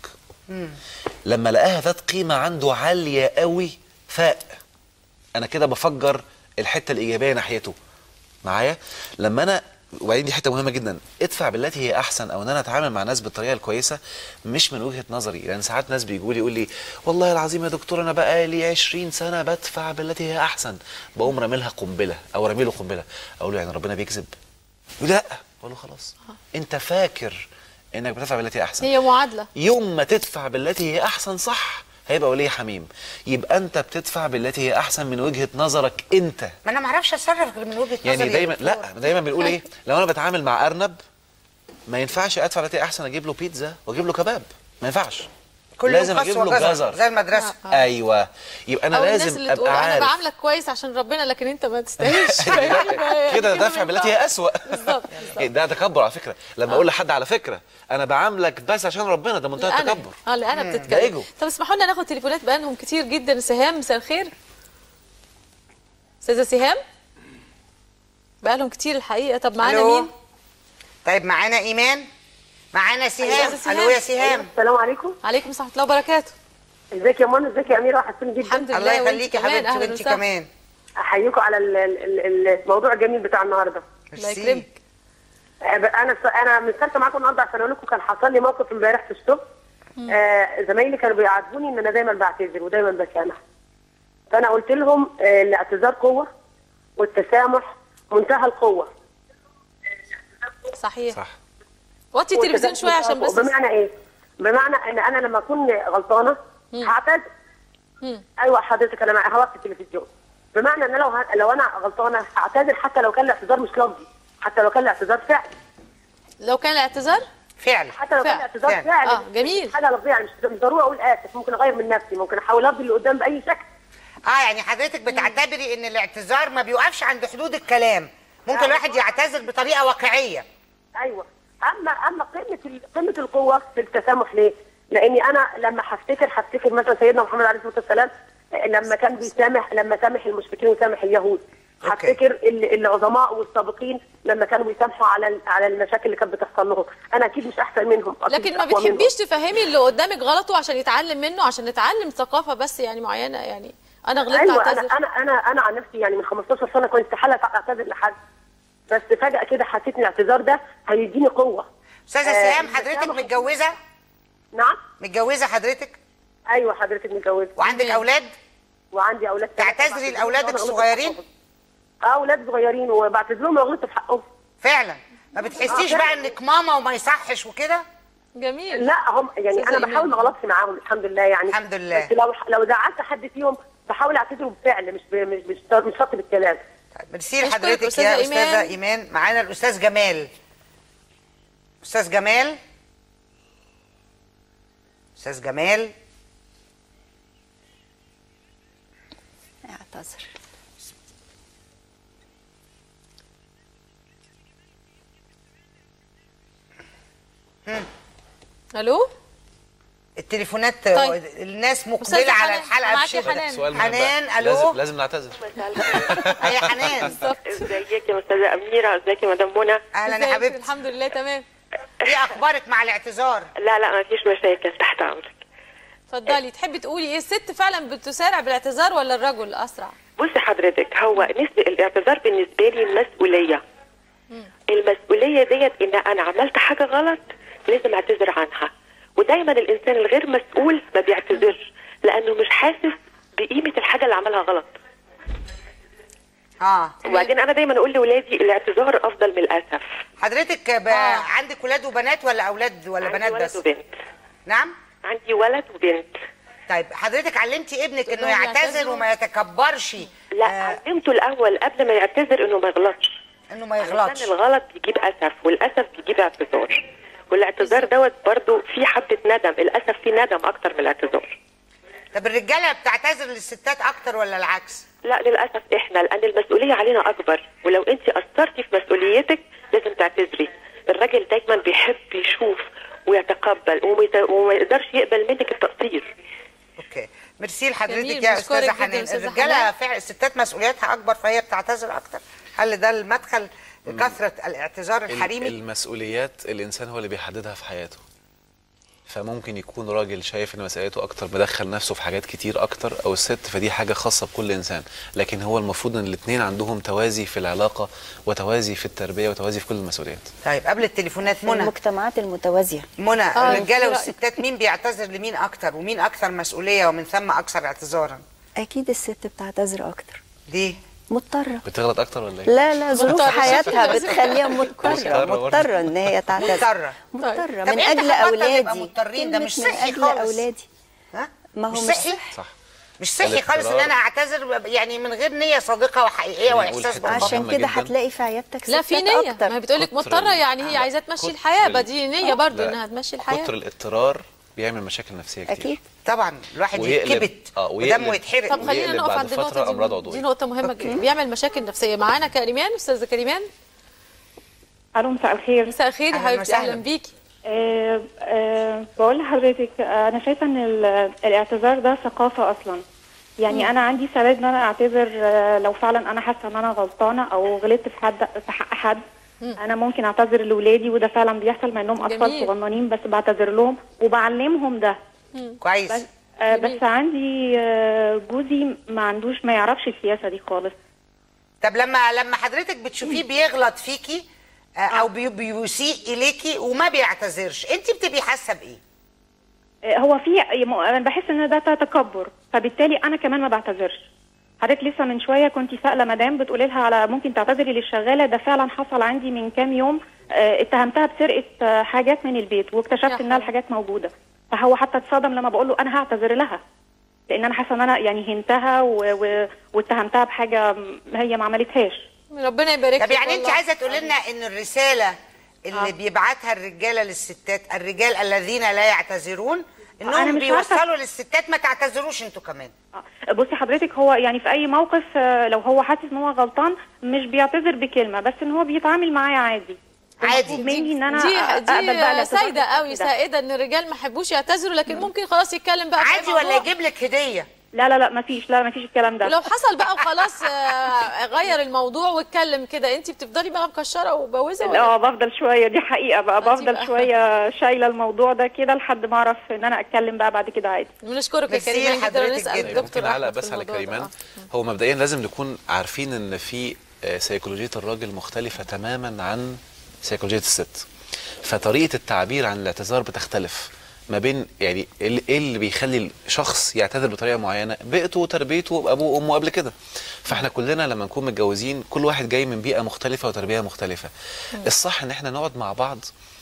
لما لقاها ذات قيمه عنده عاليه قوي فاق انا كده بفجر الحته الايجابيه ناحيته معايا لما انا وبعدين دي حته مهمه جدا ادفع بالتي هي احسن او ان انا اتعامل مع ناس بالطريقه الكويسه مش من وجهه نظري لان ساعات ناس بيجوا لي يقول لي والله العظيم يا دكتور انا بقالي 20 سنه بدفع بالتي هي احسن بقوم رامي لها قنبله او رامي له قنبله اقول له يعني ربنا بيكذب يقول لي لا اقول له خلاص انت فاكر انك بتدفع بالتي هي احسن هي معادله يوم ما تدفع بالتي هي احسن صح هيبقى ولي حميم يبقى انت بتدفع بالتي هي احسن من وجهه نظرك انت ما انا ما اعرفش اتصرف غير من وجهه نظري يعني يا دايما دكتور. لا دايما بنقول ايه لو انا بتعامل مع ارنب ما ينفعش ادفع بالتي احسن اجيب له بيتزا واجيب له كباب ما ينفعش كل لازم يوم اجيب خس له وجزر جزر زي المدرسه ايوه يبقى انا او الناس لازم اللي تقول ابقى انا عارف بعاملك كويس عشان ربنا لكن انت ما تستاهلش كده دفع بالتي هي اسوأ بالظبط ده تكبر على فكره لما اقول لحد على فكره انا بعاملك بس عشان ربنا ده منتهى انا التكبر اه لا انا ده بتتكلم إيجو. طب اسمحوا لنا ناخد تليفونات بقالهم كتير جدا سهام مساء الخير استاذه سهام بقالهم كتير الحقيقه طب معانا ألو؟ مين طيب معانا ايمان معانا سهام أيوة، سهام. الو يا سهام السلام عليكم عليكم ورحمه الله وبركاته ازيك يا منى ازيك يا اميره وحشتني جدا الحمد لله الله وانت يخليكي يا كمان، حبيبتي أهلاً وانت وسهلاً. كمان احييكم على ال- ال- ال- الموضوع الجميل بتاع النهارده الله ميرسي. يكرمك آه، انا انا مشاركه معاكم النهارده عشان اقول لكم كان حصل لي موقف امبارح في الشغل آه زمايلي كانوا بيعاتبوني ان انا دايما بعتذر ودايما بسامح فانا قلت لهم آه الاعتذار قوه والتسامح منتهى القوه صحيح صح وطي التلفزيون شويه عشان بس بمعنى ايه؟ بمعنى ان انا لما اكون غلطانه هعتذر مم. ايوه حضرتك انا هوقف التلفزيون بمعنى ان أنا لو ه... لو انا غلطانه هعتذر حتى لو كان الاعتذار مش لفظي حتى لو كان الاعتذار فعل لو كان الاعتذار فعلا حتى لو كان فعل. الاعتذار فعل. فعل اه جميل حاجه لفظيه يعني مش مش ضروري اقول اسف ممكن اغير من نفسي ممكن احاول ارضي اللي قدام باي شكل اه يعني حضرتك بتعتبري ان الاعتذار ما بيوقفش عند حدود الكلام ممكن الواحد يعتذر بطريقه واقعيه ايوه اما اما قمه ال- قمه القوه في التسامح ليه؟ لاني انا لما هفتكر هفتكر مثلا سيدنا محمد عليه الصلاه والسلام لما كان بيسامح لما سامح المشركين وسامح اليهود أوكي. هفتكر ال- العظماء والسابقين لما كانوا بيسامحوا على ال- على المشاكل اللي كانت بتحصل لهم انا اكيد مش احسن منهم أكيد لكن مش ما أقوى منهم. بتحبيش تفهمي اللي قدامك غلطه عشان يتعلم منه عشان نتعلم ثقافه بس يعني معينه يعني انا غلطت ايوه انا اعتذر انا انا انا عن نفسي يعني من 15 سنه كنت استحاله اعتذر لحد بس فجاه كده حسيت ان الاعتذار ده هيديني قوه استاذه آه، سهام حضرتك التسامح- متجوزه نعم متجوزه حضرتك ايوه حضرتك متجوزه وعندك تمام. اولاد وعندي اولاد تعتذري لاولادك الصغيرين اه اولاد صغيرين وبعتذر لهم لو غلطت في حقهم فعلا ما بتحسيش آه، بقى فعلا. انك ماما وما يصحش وكده جميل لا هم يعني أستاذة انا بحاول ما إيمان. غلطش معاهم الحمد لله يعني الحمد لله. بس لو لو زعلت حد فيهم بحاول اعتذره بفعل مش ب- مش مش مش شرط بالكلام ميرسي أشكرك لحضرتك أستاذة يا إيمان. استاذه ايمان معانا الاستاذ جمال استاذ جمال استاذ جمال اعتذر الو التليفونات طيب. الناس مقبله أستاذة على حنان، الحلقه معاكي بشده حنان. سؤال مهم بقى. حنان لازم الو لازم نعتذر يا حنان ازيك يا استاذه اميره ازيك يا مدام منى اهلا ازيك؟ يا حبيبتي الحمد لله تمام ايه اخبارك مع الاعتذار لا لا ما فيش مشاكل تحت امرك اتفضلي تحبي تقولي ايه الست فعلا بتسارع بالاعتذار ولا الرجل اسرع بصي حضرتك هو نسبة الاعتذار بالنسبة لي مسؤولية المسؤولية ديت ان انا عملت حاجة غلط لازم اعتذر عنها ودايما الانسان الغير مسؤول ما بيعتذرش لانه مش حاسس بقيمة الحاجة اللي عملها غلط اه وبعدين انا دايما اقول لاولادي الاعتذار افضل من الاسف حضرتك ب... عندك ولاد وبنات ولا اولاد ولا عندي بنات ولد بس وبنت نعم عندي ولد وبنت طيب حضرتك علمتي ابنك انه إنهم يعتذر يعتذروا؟ وما يتكبرش لا علمته الاول قبل ما يعتذر انه ما يغلطش انه ما علشان يغلطش الغلط بيجيب اسف والاسف بيجيب اعتذار والاعتذار دوت برضو في حبه ندم الاسف في ندم اكتر من الاعتذار طب الرجاله بتعتذر للستات اكتر ولا العكس لا للاسف احنا لان المسؤوليه علينا اكبر ولو انت قصرتي في مسؤوليتك لازم تعتذري الراجل دايما بيحب يشوف ويتقبل وما يت- وما يقدرش يقبل منك التقصير اوكي ميرسي لحضرتك جميل، يا بشكرك استاذه جداً حنان أستاذة الرجاله حنان. فعلا الستات مسؤولياتها اكبر فهي بتعتذر اكتر هل ده المدخل لكثره الاعتذار ال- الحريمي المسؤوليات الانسان هو اللي بيحددها في حياته فممكن يكون راجل شايف ان مسؤوليته اكتر مدخل نفسه في حاجات كتير اكتر او الست فدي حاجه خاصه بكل انسان لكن هو المفروض ان الاثنين عندهم توازي في العلاقه وتوازي في التربيه وتوازي في كل المسؤوليات طيب قبل التليفونات في منى المجتمعات المتوازيه منى آه، الرجاله إيه والستات مين بيعتذر لمين اكتر ومين اكثر مسؤوليه ومن ثم اكثر اعتذارا اكيد الست بتعتذر اكتر دي مضطره بتغلط اكتر ولا ايه لا لا ظروف مضطرة. حياتها بتخليها مضطره مضطرة برضه. مضطره ان هي تعتذر مضطره مضطره طب من إمتى اجل هنبطل نبقى اولادي مضطرين؟ ده كلمة مش من صحي اجل خالص. اولادي ها ما هو مش مش صحي صح مش صحي خالص ان الاضطرار. انا اعتذر يعني من غير نيه صادقه وحقيقيه خليني أقول واحساس حتة بالفضل عشان مهمة كده جداً. هتلاقي في عيادتك لا في ستات نيه اكتر ما هي بتقول لك كتر مضطره ال- يعني هي عايزه تمشي كتر الحياه ال- بقى دي نيه برضه لا. انها تمشي الحياه كتر الاضطرار بيعمل مشاكل نفسيه كتير اكيد طبعا الواحد ويقلب- يتكبت آه، ويقلب. ودمه يتحرق طب خلينا ويقلب نقف بعد عند فترة النقطه أمراض دي عضوية. دي نقطه مهمه جدا بيعمل مشاكل نفسيه معانا كريمان استاذه كريمان الو مساء الخير مساء الخير يا أهلاً حبيبتي وسهلاً. اهلا بيكي أه أه بقول لحضرتك آه، انا شايفه ان ال- الاعتذار ده ثقافه اصلا يعني انا عندي استعداد ان انا اعتذر آه، لو فعلا انا حاسه ان انا غلطانه او غلطت في حد في حق حد انا ممكن اعتذر لاولادي وده فعلا بيحصل مع انهم اطفال جميل. صغننين بس بعتذر لهم وبعلمهم ده كويس بس آه جميل. بس عندي آه جوزي ما عندوش ما يعرفش السياسه دي خالص طب لما لما حضرتك بتشوفيه بيغلط فيكي آه، او بي- بيسيء اليكي وما بيعتذرش انت بتبقي حاسه بايه آه، هو في انا بحس ان ده تكبر فبالتالي انا كمان ما بعتذرش حضرتك لسه من شويه كنت سائله مدام بتقولي لها على ممكن تعتذري للشغاله ده فعلا حصل عندي من كام يوم آه، اتهمتها بسرقه آه، حاجات من البيت واكتشفت يا انها الحاجات موجوده فهو حتى اتصدم لما بقول له انا هعتذر لها لان انا حاسه ان انا يعني هنتها و... و... واتهمتها بحاجه م- هي ما عملتهاش ربنا يبارك طب لك يعني انت والله. عايزه تقولي لنا ان الرساله اللي بيبعتها الرجاله للستات الرجال الذين لا يعتذرون أنا انهم مش عارفة. بيوصلوا للستات ما تعتذروش انتوا كمان آه، بصي حضرتك هو يعني في اي موقف آه، لو هو حاسس ان هو غلطان مش بيعتذر بكلمه بس ان هو بيتعامل معايا عادي عادي. المفروض مني ان انا دي اقبل بقى دي الاعتذار سايده بالشكل قوي ده. سائده ان الرجال ما يحبوش يعتذروا لكن ممكن خلاص يتكلم بقى في عادي أي ولا موضوع. يجيب لك هديه لا لا لا مفيش لا مفيش الكلام ده ولو حصل بقى وخلاص آه، غير الموضوع واتكلم كده انت بتفضلي بقى مكشره وبوزه ولا اه بفضل شويه دي حقيقه بقى بفضل بقى. شويه شايله الموضوع ده كده لحد ما اعرف ان انا اتكلم بقى بعد كده عادي بنشكرك يا ميرسي كريمان جدا لحضرتك ونسال جدا. طيب ممكن الدكتور اعلق أحمد في بس على الموضوع ده. كريمان آه. هو مبدئيا لازم نكون عارفين ان في آه، سيكولوجيه الراجل مختلفه تماما عن سيكولوجيه الست فطريقه التعبير عن الاعتذار بتختلف ما بين يعني ايه اللي- إيه اللي بيخلي الشخص يعتذر بطريقه معينه بيئته وتربيته ابوه وامه قبل كده فاحنا كلنا لما نكون متجوزين كل واحد جاي من بيئه مختلفه وتربيه مختلفه الصح ان احنا نقعد مع بعض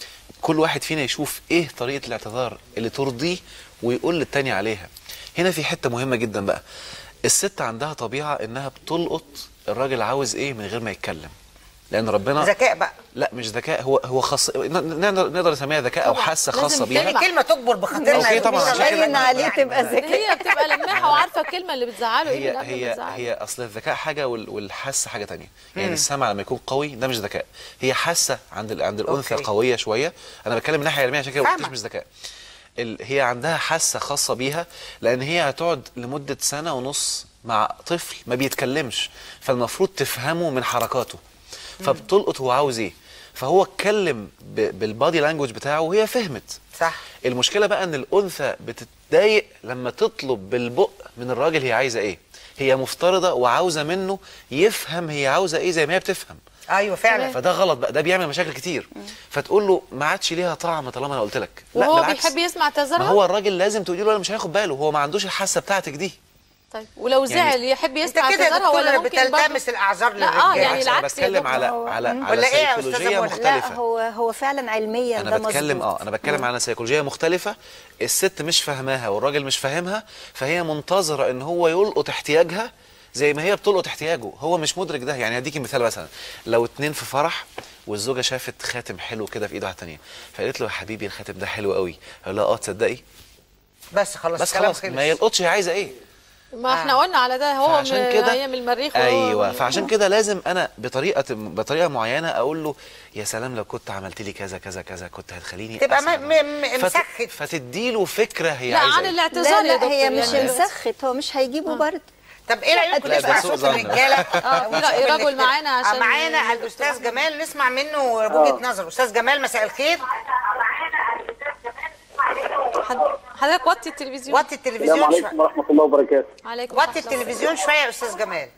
كل واحد فينا يشوف ايه طريقه الاعتذار اللي ترضيه ويقول للتاني عليها هنا في حته مهمه جدا بقى الست عندها طبيعه انها بتلقط الراجل عاوز ايه من غير ما يتكلم لان ربنا ذكاء بقى لا مش ذكاء هو هو خاص ن- نقدر نقدر نسميها ذكاء او حاسه خاصه بيها يعني كلمه تجبر بخاطرنا أوكي طبعاً، عشان كده- باين عليه تبقى ذكي هي بتبقى لماحه وعارفه الكلمه اللي بتزعله ايه هي اللي قبل ما هي بتزعله. هي اصل الذكاء حاجه وال- والحاسه حاجه تانية يعني مم. السمع لما يكون قوي ده مش ذكاء هي حاسه عند ال- عند الانثى أوكي. قويه شويه انا بتكلم من ناحيه علميه عشان كده ما قلتش فاهمة. مش ذكاء ال- هي عندها حاسه خاصه بيها لان هي هتقعد لمده سنه ونص مع طفل ما بيتكلمش فالمفروض تفهمه من حركاته فبتلقط هو عاوز ايه فهو اتكلم ب- بالبادي لانجوج بتاعه وهي فهمت صح المشكله بقى ان الانثى بتتضايق لما تطلب بالبق من الراجل هي عايزه ايه هي مفترضه وعاوزه منه يفهم هي عاوزه ايه زي ما هي بتفهم ايوه فعلا فده غلط بقى ده بيعمل مشاكل كتير فتقول له ما عادش ليها طعم طالما انا قلت لك لا وهو بالعكس بيحب يسمع ما اعتذارها هو الراجل لازم تقولي له انا مش هياخد باله هو ما عندوش الحاسه بتاعتك دي طيب ولو يعني- زعل يحب يسمع كده يا اعتذارها ولا دكتورة ممكن بتلتمس برضه- الاعذار لا اه للرجال. يعني بالعكس، أنا العكس يا بتكلم على دكتور. على مم. على ولا إيه يا سيكولوجيه أستاذة منى؟ مختلفه لا هو هو فعلا علميا انا ده بتكلم مظبوط اه انا بتكلم على سيكولوجيه مختلفه الست مش فاهماها والراجل مش فاهمها فهي منتظره ان هو يلقط احتياجها زي ما هي بتلقط احتياجه هو مش مدرك ده يعني هديكي مثال مثلا لو اتنين في فرح والزوجه شافت خاتم حلو كده في ايد واحده تانية فقالت له يا حبيبي الخاتم ده حلو قوي قال لها اه تصدقي بس خلاص بس الكلام خلاص خلص. ما يلقطش هي عايزه ايه ما احنا قلنا على ده هو فعشان من كده ايام المريخ وهو ايوه من- فعشان كده لازم انا بطريقه بطريقه معينه اقول له يا سلام لو كنت عملت لي كذا كذا كذا كنت هتخليني تبقى أسعد. م- م- م- فت- مسخت فتديله فكره هي لا عايزه عن إيه. الاعتذار لا يا لا دكتور هي مش يعني مسخت هو مش هيجيبه برضه طب ايه رايكم لا، نسمع ده سوء صوت ظن. الرجاله آه، في ونشوف رأي رجل الاختلاف. معانا عشان- آه، معانا الاستاذ جمال نسمع منه وجهه نظره استاذ جمال مساء الخير حد- حضرتك وطي التلفزيون وطي السلام التلفزيون عليكم شويه ورحمة الله وبركاته عليكم وطي ورحمة الله التلفزيون شويه يا استاذ جمال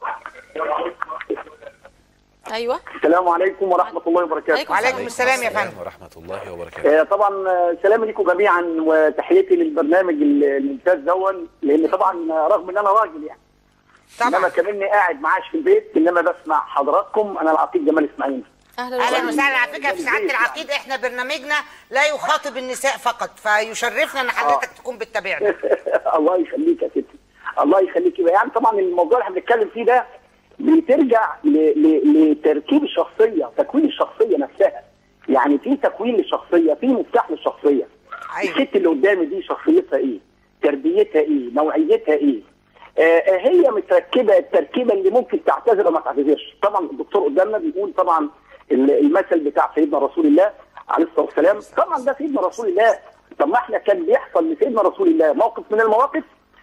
ايوه السلام عليكم ورحمة الله وبركاته عليكم وعليكم السلام يا فندم ورحمه الله وبركاته آه، طبعا آه، سلامي لكم جميعا وتحياتي للبرنامج الممتاز دون لان طبعا آه، رغم ان انا راجل يعني انما طبعا كمني قاعد معاش في البيت انما بسمع حضراتكم انا العقيد جمال اسماعيل اهلا اهلا وسهلا وسهلا على فكره في سعاده العقيد احنا برنامجنا لا يخاطب النساء فقط فيشرفنا ان حضرتك تكون بتتابعنا الله يخليك يا ستي الله يخليك يعني طبعا الموضوع اللي احنا بنتكلم فيه ده بترجع ل- ل- لتركيب الشخصيه تكوين الشخصيه نفسها يعني في تكوين للشخصيه في مفتاح للشخصيه ايوه الست اللي قدامي دي شخصيتها ايه تربيتها ايه نوعيتها ايه آه آه، هي متركبه التركيبه اللي ممكن تعتذر وما تعتذرش طبعا الدكتور قدامنا بيقول طبعا ال- المثل بتاع سيدنا رسول الله عليه الصلاه والسلام طبعا ده سيدنا رسول الله طب ما احنا كان بيحصل لسيدنا رسول الله موقف من المواقف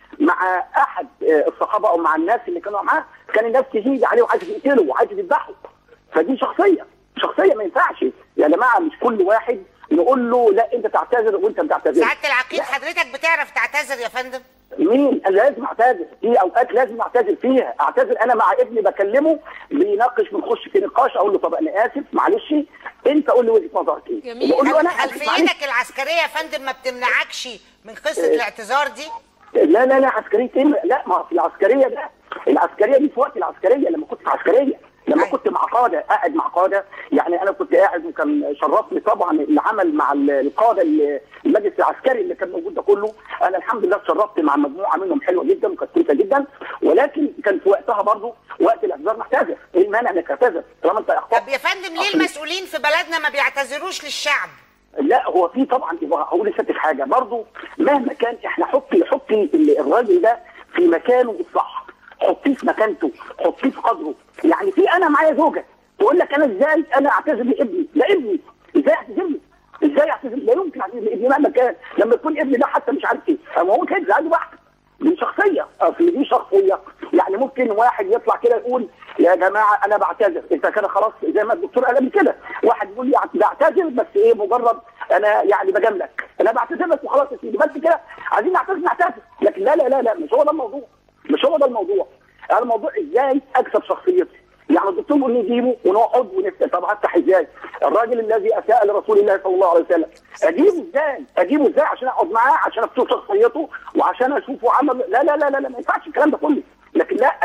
مع احد آه، الصحابه او مع الناس اللي كانوا معاه كان الناس تهيج عليه وعايز يقتله وعايز يذبحه فدي شخصيه شخصيه ما ينفعش يا جماعه مش كل واحد نقول له لا انت تعتذر وانت ما تعتذرش سعاده العقيد حضرتك بتعرف تعتذر يا فندم مين أنا لازم اعتذر في اوقات لازم اعتذر فيها اعتذر انا مع ابني بكلمه بيناقش بنخش في نقاش اقول له طب انا اسف معلش انت قول لي وجهه نظرك ايه جميل. بقول له انا آسف، معلش. خلفيتك العسكريه يا فندم ما بتمنعكش من قصه الاعتذار دي لا لا لا عسكريه ايه لا ما في العسكريه ده العسكريه دي في وقت العسكريه لما كنت في عسكريه لما كنت مع قاده قاعد مع قاده يعني انا كنت قاعد وكان شرفني طبعا العمل مع ال- القاده ال- المجلس العسكري اللي كان موجود ده كله انا الحمد لله اتشرفت مع مجموعه منهم حلوه جدا وكانت كويسه جدا ولكن كان في وقتها برضه وقت الاعتذار نعتذر ايه المانع انك تعتذر طالما انت اخطات طب يا فندم ليه المسؤولين في بلدنا ما بيعتذروش للشعب لا هو في طبعا يبقى هقول لسيادتك حاجه برضه مهما كان احنا حطي حطي ال- الراجل ده في مكانه الصح حطيه في مكانته حطيه في قدره يعني في انا معايا زوجه تقول لك انا ازاي انا اعتذر لابني لا ابني ازاي اعتذر له ازاي اعتذر لا يمكن اعتذر لابني مهما كان لما يكون ابني ده حتى مش عارف ايه هو ممكن يزعل عنده واحده دي شخصيه اصل دي شخصيه يعني ممكن واحد يطلع كده يقول يا جماعه انا بعتذر انت كده خلاص زي ما الدكتور قال قبل كده واحد يقول لي بعتذر بس ايه مجرد انا يعني بجاملك انا بعتذر لك وخلاص يا سيدي بس كده عايزين نعتذر نعتذر لكن لا لا لا لا مش هو ده الموضوع مش هو ده الموضوع الموضوع ازاي اكسب شخصيتي يعني الدكتور يقول نجيبه ونقعد ونفتح طب هفتح ازاي؟ الراجل الذي اساء لرسول الله صلى الله عليه وسلم اجيبه ازاي؟ اجيبه ازاي عشان اقعد معاه عشان اكتب شخصيته وعشان اشوفه عمل لا لا لا لا, لا ما ينفعش الكلام ده كله لكن لا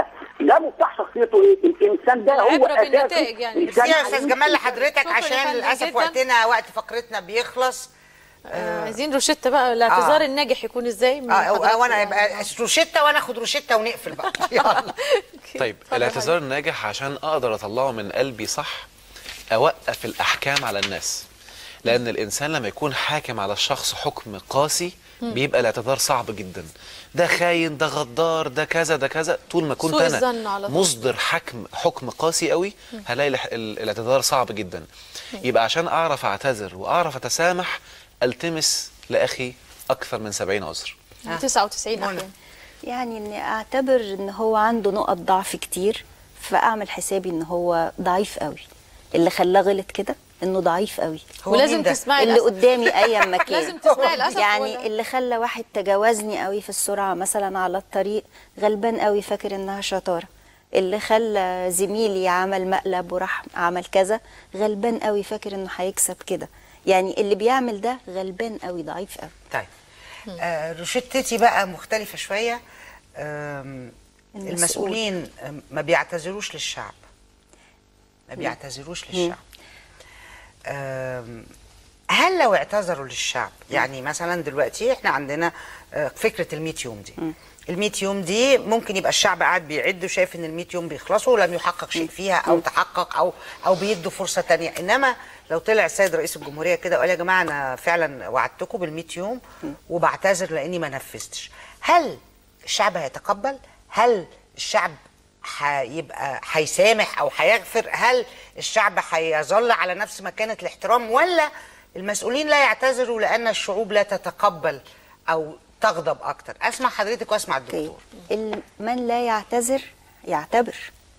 ده مفتاح شخصيته ايه؟ الانسان ده هو العبرة اساسه بالنتائج يعني. ميرسي يا إنسان استاذ حقيقي. جمال لحضرتك شكراً يا عشان فندم للاسف جداً. وقتنا وقت فقرتنا بيخلص آه، عايزين روشته بقى الاعتذار آه. الناجح يكون ازاي من اه حضرتك وانا يعني. يبقى روشته وانا اخد روشته ونقفل بقى يلا طيب الاعتذار الناجح عشان اقدر اطلعه من قلبي صح اوقف الاحكام على الناس لان الانسان لما يكون حاكم على الشخص حكم قاسي مم. بيبقى الاعتذار صعب جدا ده خاين ده غدار ده كذا ده كذا طول ما كنت سوء انا الظن على طول. مصدر حكم حكم قاسي قوي مم. هلاقي الح- ال- الاعتذار صعب جدا يبقى عشان اعرف اعتذر واعرف اتسامح التمس لاخي اكثر من 70 عذر 99 احيانا يعني اني اعتبر ان هو عنده نقط ضعف كتير فاعمل حسابي ان هو ضعيف قوي اللي خلاه غلط كده انه ضعيف قوي هو ولازم مين ده؟ تسمعي اللي الأسف. قدامي ايا ما كان لازم تسمعي الأسف يعني ولا- اللي خلى واحد تجاوزني قوي في السرعه مثلا على الطريق غلبان قوي فاكر انها شطاره اللي خلى زميلي عمل مقلب وراح عمل كذا غلبان قوي فاكر انه هيكسب كده يعني اللي بيعمل ده غلبان قوي ضعيف قوي طيب آه روشتتي بقى مختلفه شويه آم، المسؤول. المسؤولين آم، ما بيعتذروش للشعب ما مم. بيعتذروش مم. للشعب آم، هل لو اعتذروا للشعب يعني مثلا دلوقتي احنا عندنا آه، فكره ال 100 يوم دي ال 100 يوم دي ممكن يبقى الشعب قاعد بيعد وشايف ان ال 100 يوم بيخلصوا ولم يحقق شيء فيها او تحقق او او بيدوا فرصه تانية انما لو طلع السيد رئيس الجمهوريه كده وقال يا جماعه انا فعلا وعدتكم بال 100 يوم وبعتذر لاني ما نفذتش هل الشعب هيتقبل هل الشعب هيبقى هيسامح او هيغفر هل الشعب هيظل على نفس مكانه الاحترام ولا المسؤولين لا يعتذروا لان الشعوب لا تتقبل او تغضب اكتر اسمع حضرتك واسمع الدكتور ال- من لا يعتذر يعتبر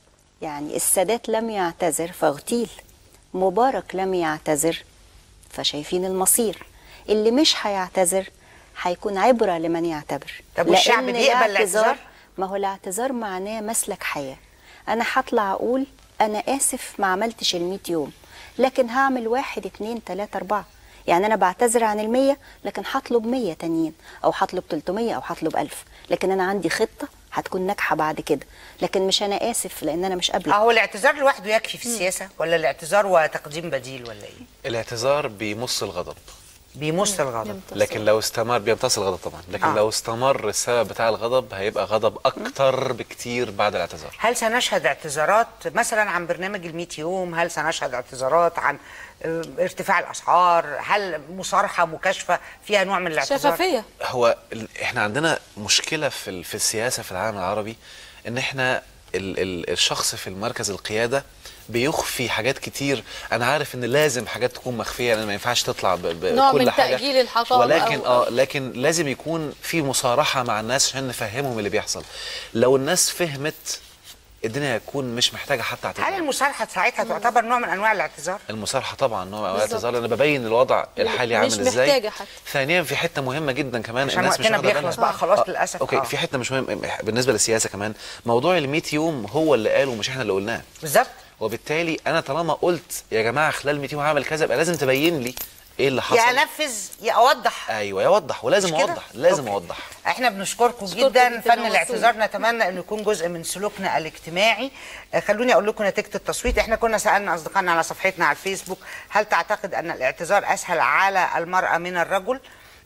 يعني السادات لم يعتذر فاغتيل مبارك لم يعتذر فشايفين المصير اللي مش هيعتذر هيكون عبرة لمن يعتبر طب والشعب لأن بيقبل الاعتذار- الاعتذار؟ ما هو الاعتذار معناه مسلك حياة أنا هطلع أقول أنا آسف ما عملتش الميت يوم لكن هعمل واحد اتنين تلاتة أربعة يعني أنا بعتذر عن المية لكن هطلب مية تانيين أو هطلب 300 أو هطلب ألف لكن أنا عندي خطة هتكون ناجحة بعد كده لكن مش أنا آسف لأن أنا مش قابلة هو الاعتذار لوحده يكفي في السياسه ولا الاعتذار وتقديم بديل ولا ايه الاعتذار بيمص الغضب بيمص الغضب لكن لو استمر بيمتص الغضب طبعا لكن آه. آه. لو استمر السبب بتاع الغضب هيبقى غضب اكتر بكتير بعد الاعتذار هل سنشهد اعتذارات مثلا عن برنامج ال 100 يوم هل سنشهد اعتذارات عن آه، ارتفاع الاسعار هل مصارحه مكاشفه فيها نوع من الاعتذار هو ال- احنا عندنا مشكله في ال- في السياسه في العالم العربي ان احنا ال ال الشخص في المركز القياده بيخفي حاجات كتير انا عارف ان لازم حاجات تكون مخفيه لان ما ينفعش تطلع ب- بكل نوع من حاجه تأجيل الحقائق ولكن أو- اه لكن لازم يكون في مصارحه مع الناس عشان نفهمهم اللي بيحصل لو الناس فهمت الدنيا هتكون مش محتاجه حتى هل اعتذار المصارحه ساعتها تعتبر نوع من انواع الاعتذار المصارحه طبعا نوع من أنواع بالظبط. الاعتذار لان ببين الوضع الحالي مش عامل ازاي محتاجة حتى. ثانيا في حته مهمه جدا كمان عشان الناس مش وقتنا واخدة بيخلص بالها. بقى خلاص آه، للأسف. اوكي آه. في حته مش مهم بالنسبه للسياسه كمان موضوع ال 100 يوم هو اللي قاله مش احنا اللي قلناه بالظبط وبالتالي انا طالما قلت يا جماعه خلال 100 يوم هعمل كذا يبقى لازم تبين لي ايه اللي حصل يا انفذ يا اوضح ايوه يوضح ولازم مش كده؟ اوضح لازم أوكي. اوضح احنا بنشكركم نشكركم جدا جداً فن ومبسوط. الاعتذار نتمنى انه يكون جزء من سلوكنا الاجتماعي آه، خلوني اقول لكم نتيجه التصويت احنا كنا سالنا اصدقائنا على صفحتنا على الفيسبوك هل تعتقد ان الاعتذار اسهل على المراه من الرجل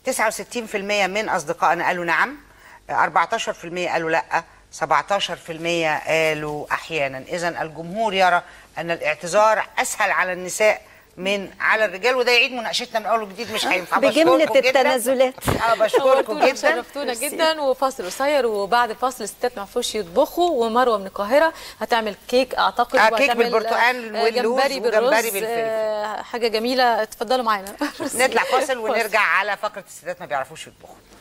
69% من اصدقائنا قالوا نعم آه، 14% قالوا لا 17% قالوا احيانا اذا الجمهور يرى ان الاعتذار اسهل على النساء من على الرجال وده يعيد مناقشتنا من اول وجديد مش هينفع بجملة بشكركم جداً. التنازلات اه بشكركم نورتونا جدا وشرفتونا جدا وفاصل قصير وبعد الفاصل الستات ما يعرفوش يطبخوا ومروه من القاهره هتعمل كيك اعتقد آه، كيك وهتعمل، بالبرتقال آه، واللوز جمبري وجمبري بالرز بالفلفل. آه، حاجه جميله اتفضلوا معانا نطلع فاصل ونرجع على فقره الستات ما بيعرفوش يطبخوا